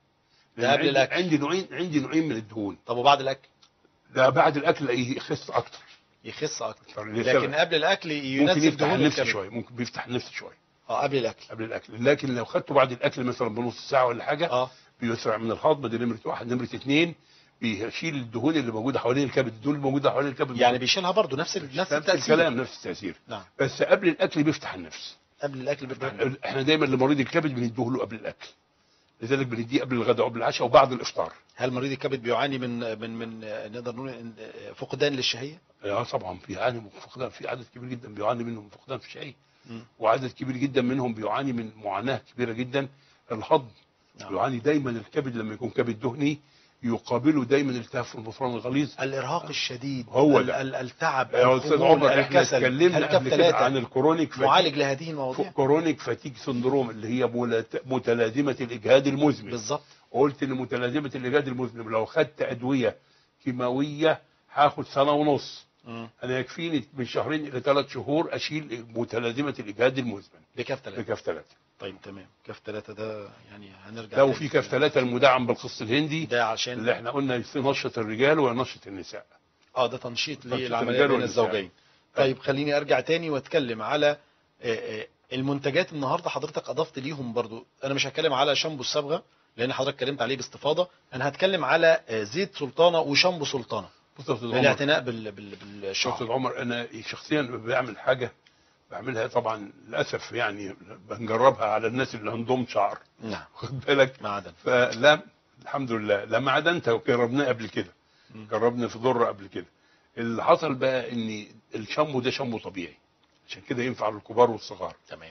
لأن قبل عندي- الأكل. عندي نوعين عندي نوعين من الدهون طب وبعد الاكل ده بعد الاكل الاقيه يخس اكتر يخس اكتر ليه لكن سبب؟ قبل الاكل ممكن ينزل يفتح دهون النفس الكبد شويه ممكن بيفتح النفس شويه اه قبل الاكل قبل الاكل لكن لو خدته بعد الاكل مثلا بنص ساعه ولا حاجه اه بيسرع من الهضم دي نمره واحد نمره اثنين بيشيل الدهون اللي موجوده حوالين الكبد الدهون اللي موجوده حوالين الكبد يعني بيشيلها برضه نفس ال- نفس نفس التاثير الكلام نفس التاثير نعم بس قبل الاكل بيفتح النفس قبل الاكل بيفتح احنا دايما لمريض الكبد بنديه له قبل الاكل لذلك بنديه قبل الغداء وقبل العشاء وبعد الافطار هل مريض الكبد بيعاني من من من آه، نقدر نقول إن- آه، فقدان للشهيه؟ اه طبعا بيعاني من فقدان في عدد كبير جدا بيعاني منهم من فقدان في الشهيه مم. وعدد كبير جدا منهم بيعاني من معاناه كبيره جدا الهضم نعم. يعاني دايما الكبد لما يكون كبد دهني يقابله دايما التهاب في المصران الغليظ الارهاق الشديد هو ال- ده. ال- التعب يا استاذ الخمول، عمر احنا الكسل اتكلمنا الكف قبل كده ثلاثة. عن الكرونيك فاتيج معالج لهذه المواضيع كرونيك فاتيج سندروم اللي هي ملات- متلازمه الاجهاد المزمن بالظبط قلت ان متلازمه الاجهاد المزمن لو خدت ادويه كيماويه هاخد سنه ونص مم. انا يكفيني من شهرين الى ثلاث شهور اشيل متلازمه الاجهاد المزمن بكف ثلاثة بكف ثلاثه طيب تمام كف ثلاثة ده يعني هنرجع لو تاني. في كف ثلاثه المدعم بالقص الهندي ده عشان اللي احنا قلنا ينشط الرجال وينشط النساء اه ده تنشيط تنشيط للعمليه الرجال بين والنساء. الزوجين طيب خليني ارجع تاني واتكلم على آه، آه، المنتجات النهارده حضرتك اضفت ليهم برضو انا مش هتكلم على شامبو الصبغه لان حضرتك اتكلمت عليه باستفاضه انا هتكلم على آه، زيت سلطانه وشامبو سلطانه بص يا استاذ عمر للاعتناء بال بال شفت بالشعر عمر انا شخصيا بعمل حاجه بعملها طبعا للاسف يعني بنجربها على الناس اللي عندهم شعر نعم واخد بالك معدن فلا الحمد لله لا معدنت وجربناه قبل كده مم. جربنا في ضر قبل كده اللي حصل بقى ان الشامبو ده شامبو طبيعي عشان كده ينفع للكبار والصغار تمام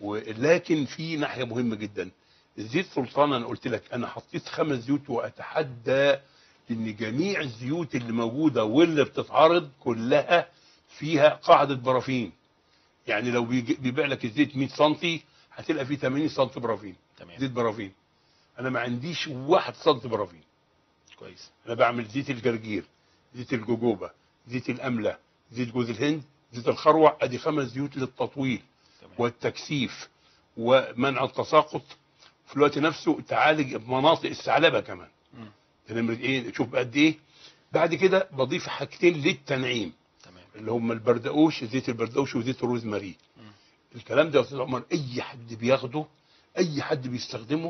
ولكن في ناحيه مهمه جدا الزيت سلطان انا قلت لك انا حطيت خمس زيوت واتحدى ان جميع الزيوت اللي موجوده واللي بتتعرض كلها فيها قاعده برافين يعني لو بيجي- بيبيع لك الزيت 100 سم هتلاقي فيه 80 سم برافين تمام زيت برافين انا ما عنديش 1 سم برافين كويس انا بعمل زيت الجرجير زيت الجوجوبا زيت الامله زيت جوز الهند زيت الخروع ادي خمس زيوت للتطويل تمام والتكثيف ومنع التساقط في الوقت نفسه تعالج مناطق الثعلبه كمان مم. ده نمرة ايه شوف قد ايه بعد كده بضيف حاجتين للتنعيم تمام اللي هم البردقوش زيت البردقوش وزيت الروزماري مم. الكلام ده يا استاذ عمر اي حد بياخده اي حد بيستخدمه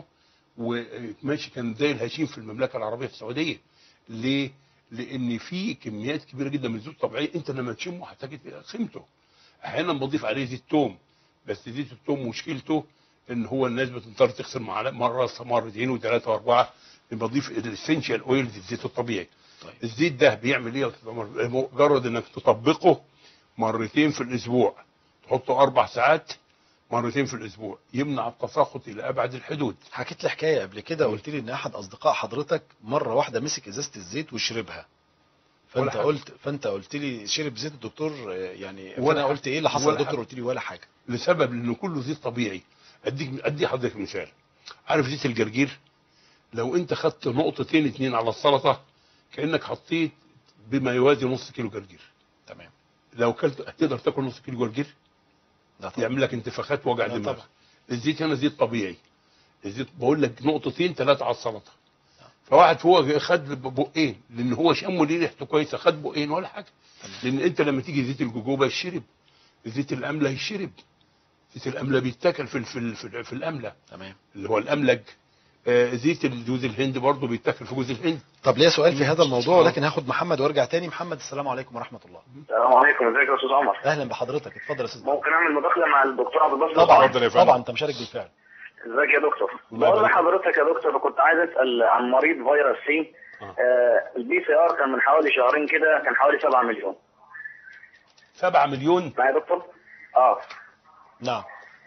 وماشي كان زي الهشيم في المملكه العربيه السعوديه ليه؟ لان في كميات كبيره جدا من الزيوت الطبيعيه انت لما تشمه هتجد قيمته احيانا بضيف عليه زيت توم بس زيت التوم مشكلته ان هو الناس بتضطر تغسل معلقه مره مرتين وثلاثه واربعه بضيف الاسينشال اويل الزيت الطبيعي طيب الزيت ده بيعمل ايه يا استاذ عمر مجرد انك تطبقه مرتين في الاسبوع تحطه اربع ساعات مرتين في الاسبوع يمنع التساقط الى ابعد الحدود حكيت لي حكايه قبل كده مم. قلت لي ان احد اصدقاء حضرتك مره واحده مسك ازازه الزيت وشربها ولا فانت حاجة. قلت فانت قلت لي شرب زيت الدكتور آه، يعني ولا فانا حاجة. قلت ايه اللي حصل ولا يا دكتور حاجة. قلت لي ولا حاجه لسبب لانه كله زيت طبيعي اديك ادي حضرتك مثال عارف زيت الجرجير لو انت خدت نقطتين اتنين على السلطه كانك حطيت بما يوازي نص كيلو جرجير تمام لو كلت هتقدر تاكل نص كيلو جرجير ده طبعا يعمل لك انتفاخات وجع لا دماغ طبعا. الزيت هنا زيت طبيعي الزيت بقول لك نقطتين ثلاثه على السلطه فواحد هو خد بقين لان هو شمه ليه ريحته كويسه خد بقين ولا حاجه تمام. لان انت لما تيجي زيت الجوجوبا يشرب زيت الامله يشرب زيت الامله بيتاكل في ال- في ال- في, ال- في الامله تمام اللي هو الاملج آه زيت جوز الهند برضه بيتاكل في جوز الهند طب ليا سؤال في هذا الموضوع آه. ولكن هاخد محمد وارجع تاني محمد السلام عليكم ورحمه الله السلام عليكم ازيك يا استاذ عمر اهلا بحضرتك اتفضل يا استاذ محمد. ممكن اعمل مداخله مع الدكتور عبد الباسط طبعا اتفضل يا فندم. طبعا انت مشارك بالفعل ازيك يا دكتور الله بقول يبارك. لحضرتك يا دكتور كنت عايز اسال عن مريض فيروس سي آه. آه البي سي ار كان من حوالي شهرين كده كان حوالي 7 مليون 7 مليون معايا يا دكتور اه نعم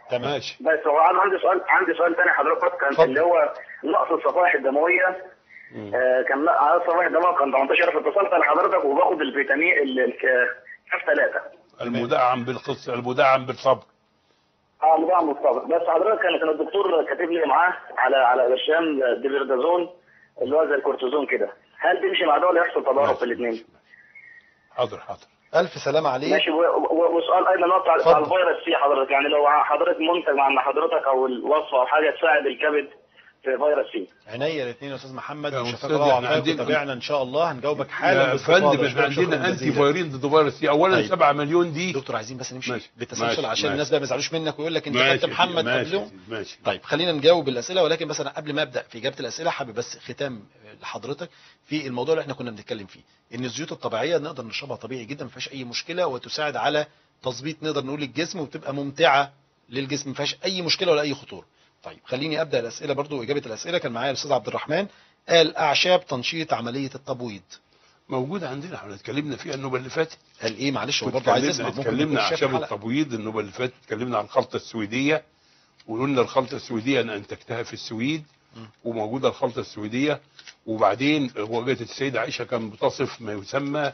تمام ماشي بس هو انا عندي سؤال عندي سؤال تاني حضرتك كان اتفضل. اللي هو نقص الصفائح الدمويه مم. آه كان لا على الصفائح الدمويه كان 18000 اتصلت على حضرتك وباخد الفيتامين اف 3 المدعم بالقص المدعم بالصبر اه مدعم مستقبل بس حضرتك كان كان الدكتور كاتب لي معاه على على برشام ديفيردازون اللي هو زي الكورتيزون كده هل تمشي مع ده ولا يحصل تضارب في الاثنين؟ حاضر حاضر الف سلامه عليك ماشي و- و- وسؤال ايضا نقطة على اتفضل. على الفيروس سي حضرتك يعني لو حضرتك منتج مع حضرتك او الوصفه او حاجه تساعد الكبد في فيروس سي عينيا الاثنين يا استاذ محمد يا وشفاك أستاذ، الله إحنا وعافاك عندنا- وتابعنا ان شاء الله هنجاوبك حالا يا باستفاضة. فندم احنا شكراً عندنا انتي جزيلاً. فيروين ضد فيروس سي اولا طيب. 7 مليون دي دكتور عايزين بس نمشي ماشي. بالتسلسل ماشي. عشان ماشي. الناس بقى ما يزعلوش منك ويقول لك انت ماشي خدت محمد ماشي قبله ماشي طيب خلينا نجاوب الاسئله ولكن بس انا قبل ما ابدا في اجابه الاسئله حابب بس ختام لحضرتك في الموضوع اللي احنا كنا بنتكلم فيه ان الزيوت الطبيعيه نقدر نشربها طبيعي جدا ما فيهاش اي مشكله وتساعد على تظبيط نقدر نقول الجسم وبتبقى ممتعه للجسم ما فيهاش اي مشكله ولا اي خطوره طيب خليني ابدا الاسئله برضو اجابه الاسئله كان معايا الاستاذ عبد الرحمن قال اعشاب تنشيط عمليه التبويض موجود عندنا احنا اتكلمنا فيها النوبه اللي فاتت قال ايه معلش هو برضه عايز يسمع ممكن اتكلمنا يكون عن شاف اعشاب الحلقة. التبويض النوبه اللي فاتت اتكلمنا عن الخلطه السويديه وقلنا الخلطه السويديه انا انتجتها في السويد م. وموجوده الخلطه السويديه وبعدين وجدت السيده عائشه كان بتصف ما يسمى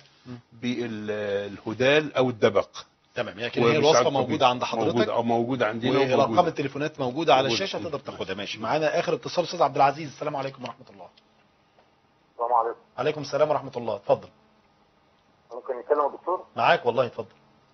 بالهدال او الدبق تمام لكن هي الوصفه موجوده عند حضرتك موجوده او موجوده عندنا وارقام وموجودة. التليفونات موجوده على موجودة. الشاشه تقدر تاخدها ماشي معانا اخر اتصال استاذ عبد العزيز السلام عليكم ورحمه الله السلام عليكم عليكم السلام ورحمه الله اتفضل ممكن نتكلم يا دكتور؟ معاك والله اتفضل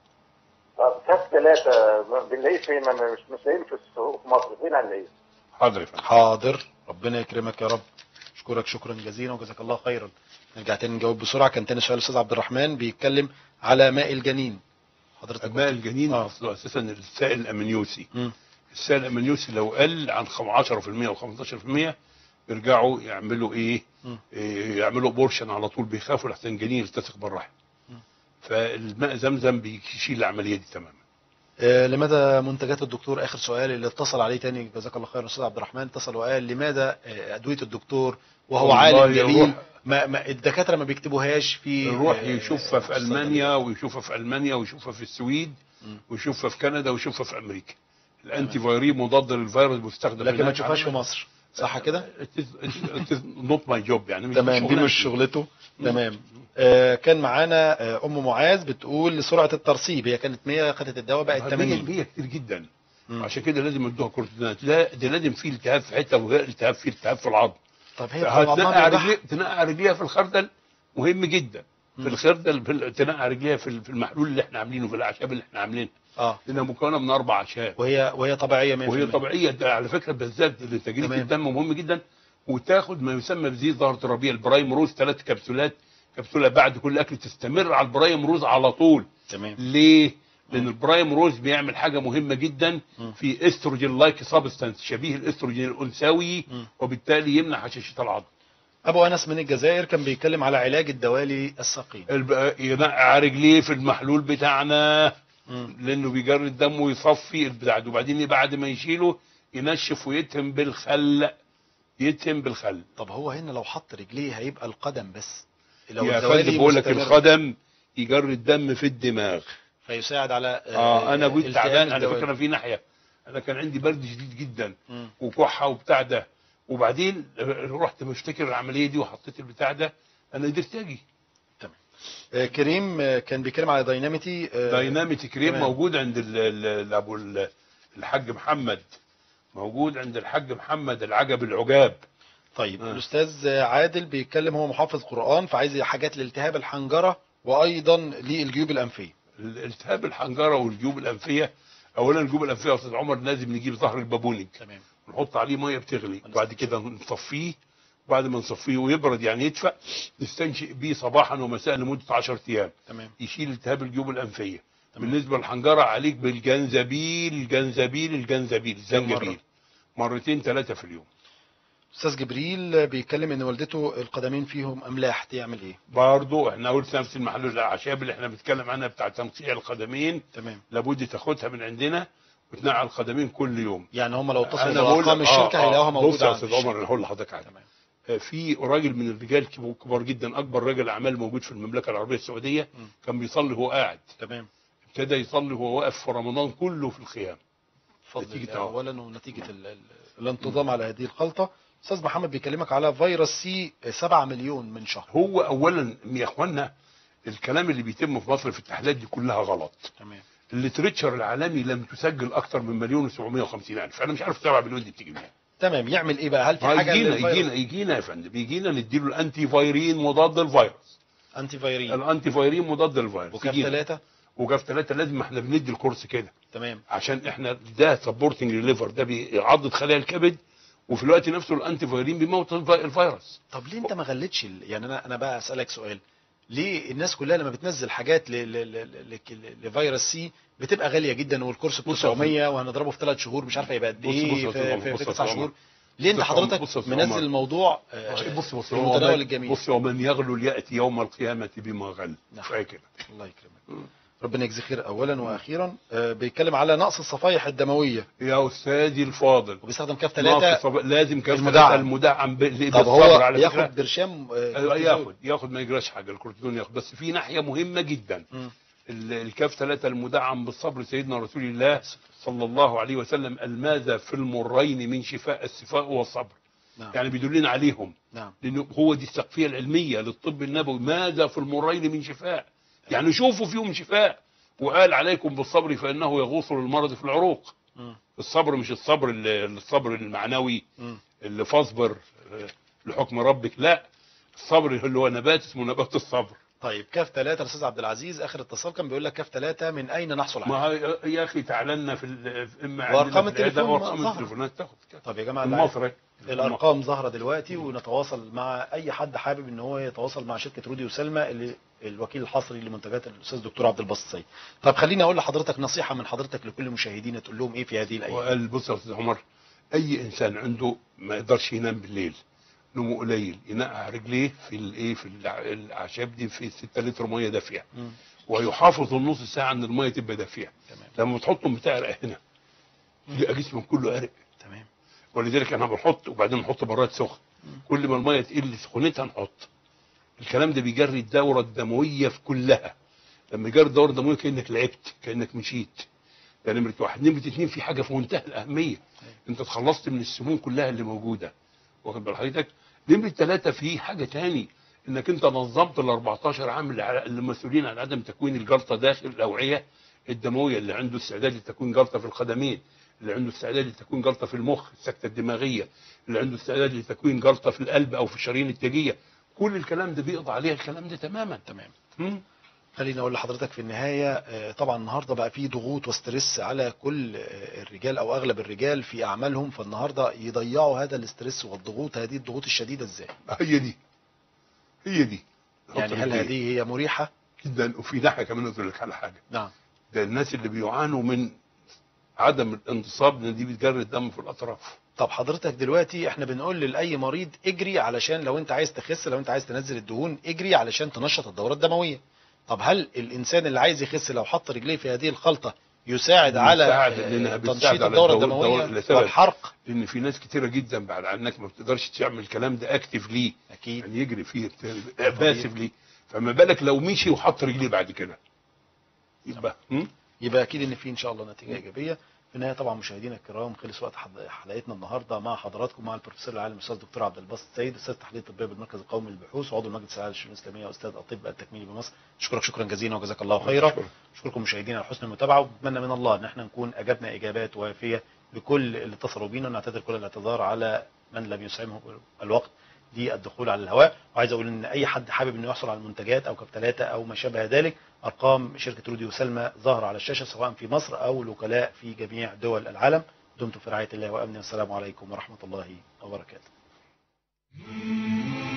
كاس ثلاثة بنلاقيه فين مش مش لاقيه في السوق في مصر فين هنلاقيه؟ حاضر يا فندم حاضر ربنا يكرمك يا رب اشكرك شكرا جزيلا وجزاك الله خيرا نرجع تاني نجاوب بسرعه كان تاني سؤال الاستاذ عبد الرحمن بيتكلم على ماء الجنين حضرتك ابناء الجنين آه. اصله اساسا السائل الامنيوسي مم. السائل الامنيوسي لو قل عن 10% او 15% بيرجعوا يعملوا ايه؟ مم. إيه يعملوا بورشن على طول بيخافوا لحسن الجنين يلتصق بالرحم. مم. فالماء زمزم بيشيل العمليه دي تماما. آه، لماذا منتجات الدكتور اخر سؤال اللي اتصل عليه تاني جزاك الله خير استاذ عبد الرحمن اتصل وقال لماذا آه، ادويه الدكتور وهو والله عالم جليل الروح- ما, ما الدكاتره ما بيكتبوهاش في يروح آه، يشوفها في الصيدلية. المانيا ويشوفها في المانيا ويشوفها في السويد مم. ويشوفها في كندا ويشوفها في امريكا. الانتي فيروي مضاد للفيروس مستخدم لكن ما هناك تشوفهاش في عندنا. مصر صح كده نوت ماي جوب يعني مش تمام دي مش شغلانتي. شغلته تمام آه كان معانا آه ام معاذ بتقول سرعه الترسيب هي كانت 100 خدت الدواء بقت 80 هي كتير جدا مم. عشان كده لازم ادوها كورتيزونات لا ده لازم في التهاب في حته وغير التهاب في التهاب في العظم طب هي بتبقى عظمها هتنقع بيوجعها؟ رجليها تنقع رجليها في الخردل مهم جدا مم. في الخردل في ال- تنقع رجليها في ال- في المحلول اللي احنا عاملينه في الاعشاب اللي احنا عاملينها اه لانها مكونه من اربع اعشاب وهي وهي طبيعيه 100% وهي طبيعيه ده على فكره بالذات لتجريد تمام. الدم مهم جدا وتاخد ما يسمى بزيت ظهر الربيع البرايم روز ثلاث كبسولات كبسوله بعد كل اكل تستمر على البرايم روز على طول تمام ليه؟ لان البرايم روز بيعمل حاجه مهمه جدا مم. في استروجين لايك سبستانس شبيه الاستروجين الانثوي مم. وبالتالي يمنع هشاشه العظم ابو انس من الجزائر كان بيتكلم على علاج الدوالي الثقيل الب- ينقع رجليه في المحلول بتاعنا مم. لانه بيجري الدم ويصفي البتاع ده وبعدين بعد ما يشيله ينشف ويتهم بالخل يتهم بالخل طب هو هنا لو حط رجليه هيبقى القدم بس لو يا الدوالي فندم بقول لك مستمرة القدم يجري الدم في الدماغ فيساعد على اه انا كنت التئام تعبان على الدوالي. فكره في ناحيه انا كان عندي برد شديد جدا مم. وكحه وبتاع ده وبعدين رحت مفتكر العمليه دي وحطيت البتاع ده انا قدرت اجي آه، كريم آه، كان بيتكلم على دايناميتي آه، دايناميتي كريم تمام. موجود عند ال- ال- ال- ابو ال- الحاج محمد موجود عند الحاج محمد العجب العجاب طيب آه. الاستاذ عادل بيتكلم هو محافظ قران فعايز حاجات لالتهاب الحنجره وايضا للجيوب الانفيه التهاب الحنجره والجيوب الانفيه اولا الجيوب الانفيه يا استاذ عمر لازم نجيب ظهر البابونج تمام ونحط عليه ميه بتغلي وبعد كده نصفيه وبعد ما نصفيه ويبرد يعني يدفى نستنشق بيه صباحا ومساء لمده 10 ايام تمام يشيل التهاب الجيوب الانفيه تمام. بالنسبه للحنجره عليك بالجنزبيل الجنزبيل الجنزبيل الزنجبيل مرتين ثلاثه في اليوم استاذ جبريل بيتكلم ان والدته القدمين فيهم املاح تعمل ايه برضه احنا قلت نفس المحلول الاعشاب اللي احنا بنتكلم عنها بتاع تنقيع القدمين تمام لابد تاخدها من عندنا وتنقع القدمين كل يوم يعني هم لو اتصلوا أنا بقول بارقام لك- الشركه آه، آه، هيلاقوها بص موجوده يا عند استاذ عمر الشركة. انا هقول لحضرتك حاجه تمام آه، في راجل من الرجال كبو- كبار جدا اكبر راجل اعمال موجود في المملكه العربيه السعوديه مم. كان بيصلي وهو قاعد تمام ابتدى يصلي وهو واقف في رمضان كله في الخيام بفضل نتيجة الله أهو. اولا ونتيجه ال- ال- الانتظام على هذه الخلطه استاذ محمد بيكلمك على فيروس سي 7 مليون من شهر هو اولا يا اخوانا الكلام اللي بيتم في مصر في التحليلات دي كلها غلط تمام الليتريتشر العالمي لم تسجل اكتر من مليون و750 الف انا مش عارف 7 مليون دي بتيجي منين تمام يعمل ايه بقى هل في حاجه يجينا للفيروس؟ يجينا يجينا يا فندم يجينا نديله الانتي فايرين مضاد الفيروس انتي فيرين الانتي فايرين مضاد الفيروس وكاف يجينا. ثلاثة وكاف ثلاثة لازم احنا بندي الكورس كده تمام عشان احنا ده سبورتنج ليفر ده بيعضد خلايا الكبد وفي الوقت نفسه الانتي فايرين بيموت الفي- الفيروس طب ليه انت ما غلتش ال- يعني انا انا بقى اسالك سؤال ليه الناس كلها لما بتنزل حاجات ل- ل- ل- ل- لفيروس سي بتبقى غاليه جدا والكورس ب بص يا 900 وهنضربه في ثلاث شهور مش عارف هيبقى قد بص- بص يا ايه أستاذ في, عمر، في, بص في يا تسع أستاذ شهور عمر. ليه انت بص يا عمر، حضرتك بص يا أستاذ منزل عمر. الموضوع آه، بص بص في هو المتناول من- الجميع بص ومن يغلل ياتي يوم القيامه بما غل نعم. كفايه كده الله يكرمك ربنا يجزيه خير اولا واخيرا آه، بيتكلم على نقص الصفائح الدمويه يا استاذي الفاضل وبيستخدم كاف ناقص ثلاثة صب- لازم كاف المدعم. ثلاثة المدعم ب- طب بالصبر هو على ياخد فكرة. برشام آه، أيوة، كورتيزون. ياخد ياخد ما يجراش حاجه الكورتيزون ياخد بس في ناحيه مهمه جدا مم. ال- الكاف ثلاثة المدعم بالصبر سيدنا رسول الله صلى الله عليه وسلم الماذا في المرين من شفاء الشفاء والصبر نعم يعني بيدلنا عليهم نعم لانه هو دي السقفيه العلميه للطب النبوي ماذا في المرين من شفاء يعني شوفوا فيهم شفاء وقال عليكم بالصبر فانه يغوص للمرض في العروق مم. الصبر مش الصبر اللي- الصبر المعنوي مم. اللي فاصبر آه، لحكم ربك لا الصبر اللي هو نبات اسمه نبات الصبر طيب كاف ثلاثة الاستاذ عبد العزيز اخر اتصال كان بيقول لك كاف ثلاثة من اين نحصل ما عليه؟ هي- يا اخي تعلنا في ال- في- اما وأرقام عندنا في العيادة التليفون وارقام ظهرت. التليفونات تاخد كده. طب يا جماعة اللي عايز- المصري الارقام ظاهرة دلوقتي ونتواصل مع اي حد حابب ان هو يتواصل مع شركة رودي وسلمى اللي الوكيل الحصري لمنتجات الاستاذ دكتور عبد الباسط السيد. طب خليني اقول لحضرتك نصيحة من حضرتك لكل مشاهدينا تقول لهم ايه في هذه الايام؟ وقال بص يا استاذ عمر اي انسان عنده ما يقدرش ينام بالليل نومه قليل ينقع رجليه في الايه في الع- الاعشاب دي في 6 لتر ميه دافيه مم. ويحافظ النص ساعه ان الميه تبقى دافيه تمام لما بتحطهم بتعرق هنا يبقى جسمك كله عرق تمام ولذلك انا بنحط وبعدين نحط براد سخن كل ما الميه تقل سخونتها نحط الكلام ده بيجري الدوره الدمويه في كلها لما يجري الدوره الدمويه كانك لعبت كانك مشيت ده نمره واحد نمره اتنين في حاجه في منتهى الاهميه انت اتخلصت من السموم كلها اللي موجوده واخد بال حضرتك نمره ثلاثه في حاجه تاني انك انت نظمت ال 14 عام اللي على- اللي مسؤولين عن عدم تكوين الجلطه داخل الاوعيه الدمويه اللي عنده استعداد لتكوين جلطه في القدمين اللي عنده استعداد لتكوين جلطه في المخ السكته الدماغيه اللي عنده استعداد لتكوين جلطه في القلب او في الشرايين التاجيه كل الكلام ده بيقضى عليه الكلام ده تماما تمام مم. خليني اقول لحضرتك في النهايه آه، طبعا النهارده بقى في ضغوط وستريس على كل آه، الرجال او اغلب الرجال في اعمالهم فالنهارده يضيعوا هذا الاستريس والضغوط هذه الضغوط الشديده ازاي؟ هي دي هي دي يعني هل هذه هي مريحه؟ جدا وفي ناحيه كمان اقول لك على حاجه نعم ده الناس اللي بيعانوا من عدم الانتصاب لان دي بتجري الدم في الاطراف طب حضرتك دلوقتي احنا بنقول لاي مريض اجري علشان لو انت عايز تخس لو انت عايز تنزل الدهون اجري علشان تنشط الدوره الدمويه طب هل الانسان اللي عايز يخس لو حط رجليه في هذه الخلطه يساعد على بتساعد آه، لأنها بتساعد تنشيط على الدوره الدورة- الدورة الدمويه لسبب. والحرق لان في ناس كتيره جدا بعد عنك ما بتقدرش تعمل الكلام ده اكتف ليه اكيد يعني يجري فيه باسف ليه فما بالك لو مشي وحط رجليه بعد كده يبقى هم؟ يبقى اكيد ان في ان شاء الله نتيجه ايجابيه في النهايه طبعا مشاهدينا الكرام خلص وقت حض- حلقتنا النهارده مع حضراتكم مع البروفيسور العالم الاستاذ دكتور عبد الباسط السيد استاذ تحليل طبيه بالمركز القومي للبحوث وعضو المجلس الاعلى للشؤون الاسلاميه واستاذ الطب التكميلي بمصر اشكرك شكرا جزيلا وجزاك الله خيرا شكرا. اشكركم مشاهدينا على حسن المتابعه وبتمنى من الله ان احنا نكون اجبنا اجابات وافيه لكل اللي اتصلوا بينا ونعتذر كل الاعتذار على من لم يسعمه الوقت للدخول على الهواء وعايز اقول ان اي حد حابب انه يحصل على المنتجات او كابتلاتة او ما شابه ذلك ارقام شركه رودي وسلمى ظاهره على الشاشه سواء في مصر او الوكلاء في جميع دول العالم دمتم في رعايه الله وامنه والسلام عليكم ورحمه الله وبركاته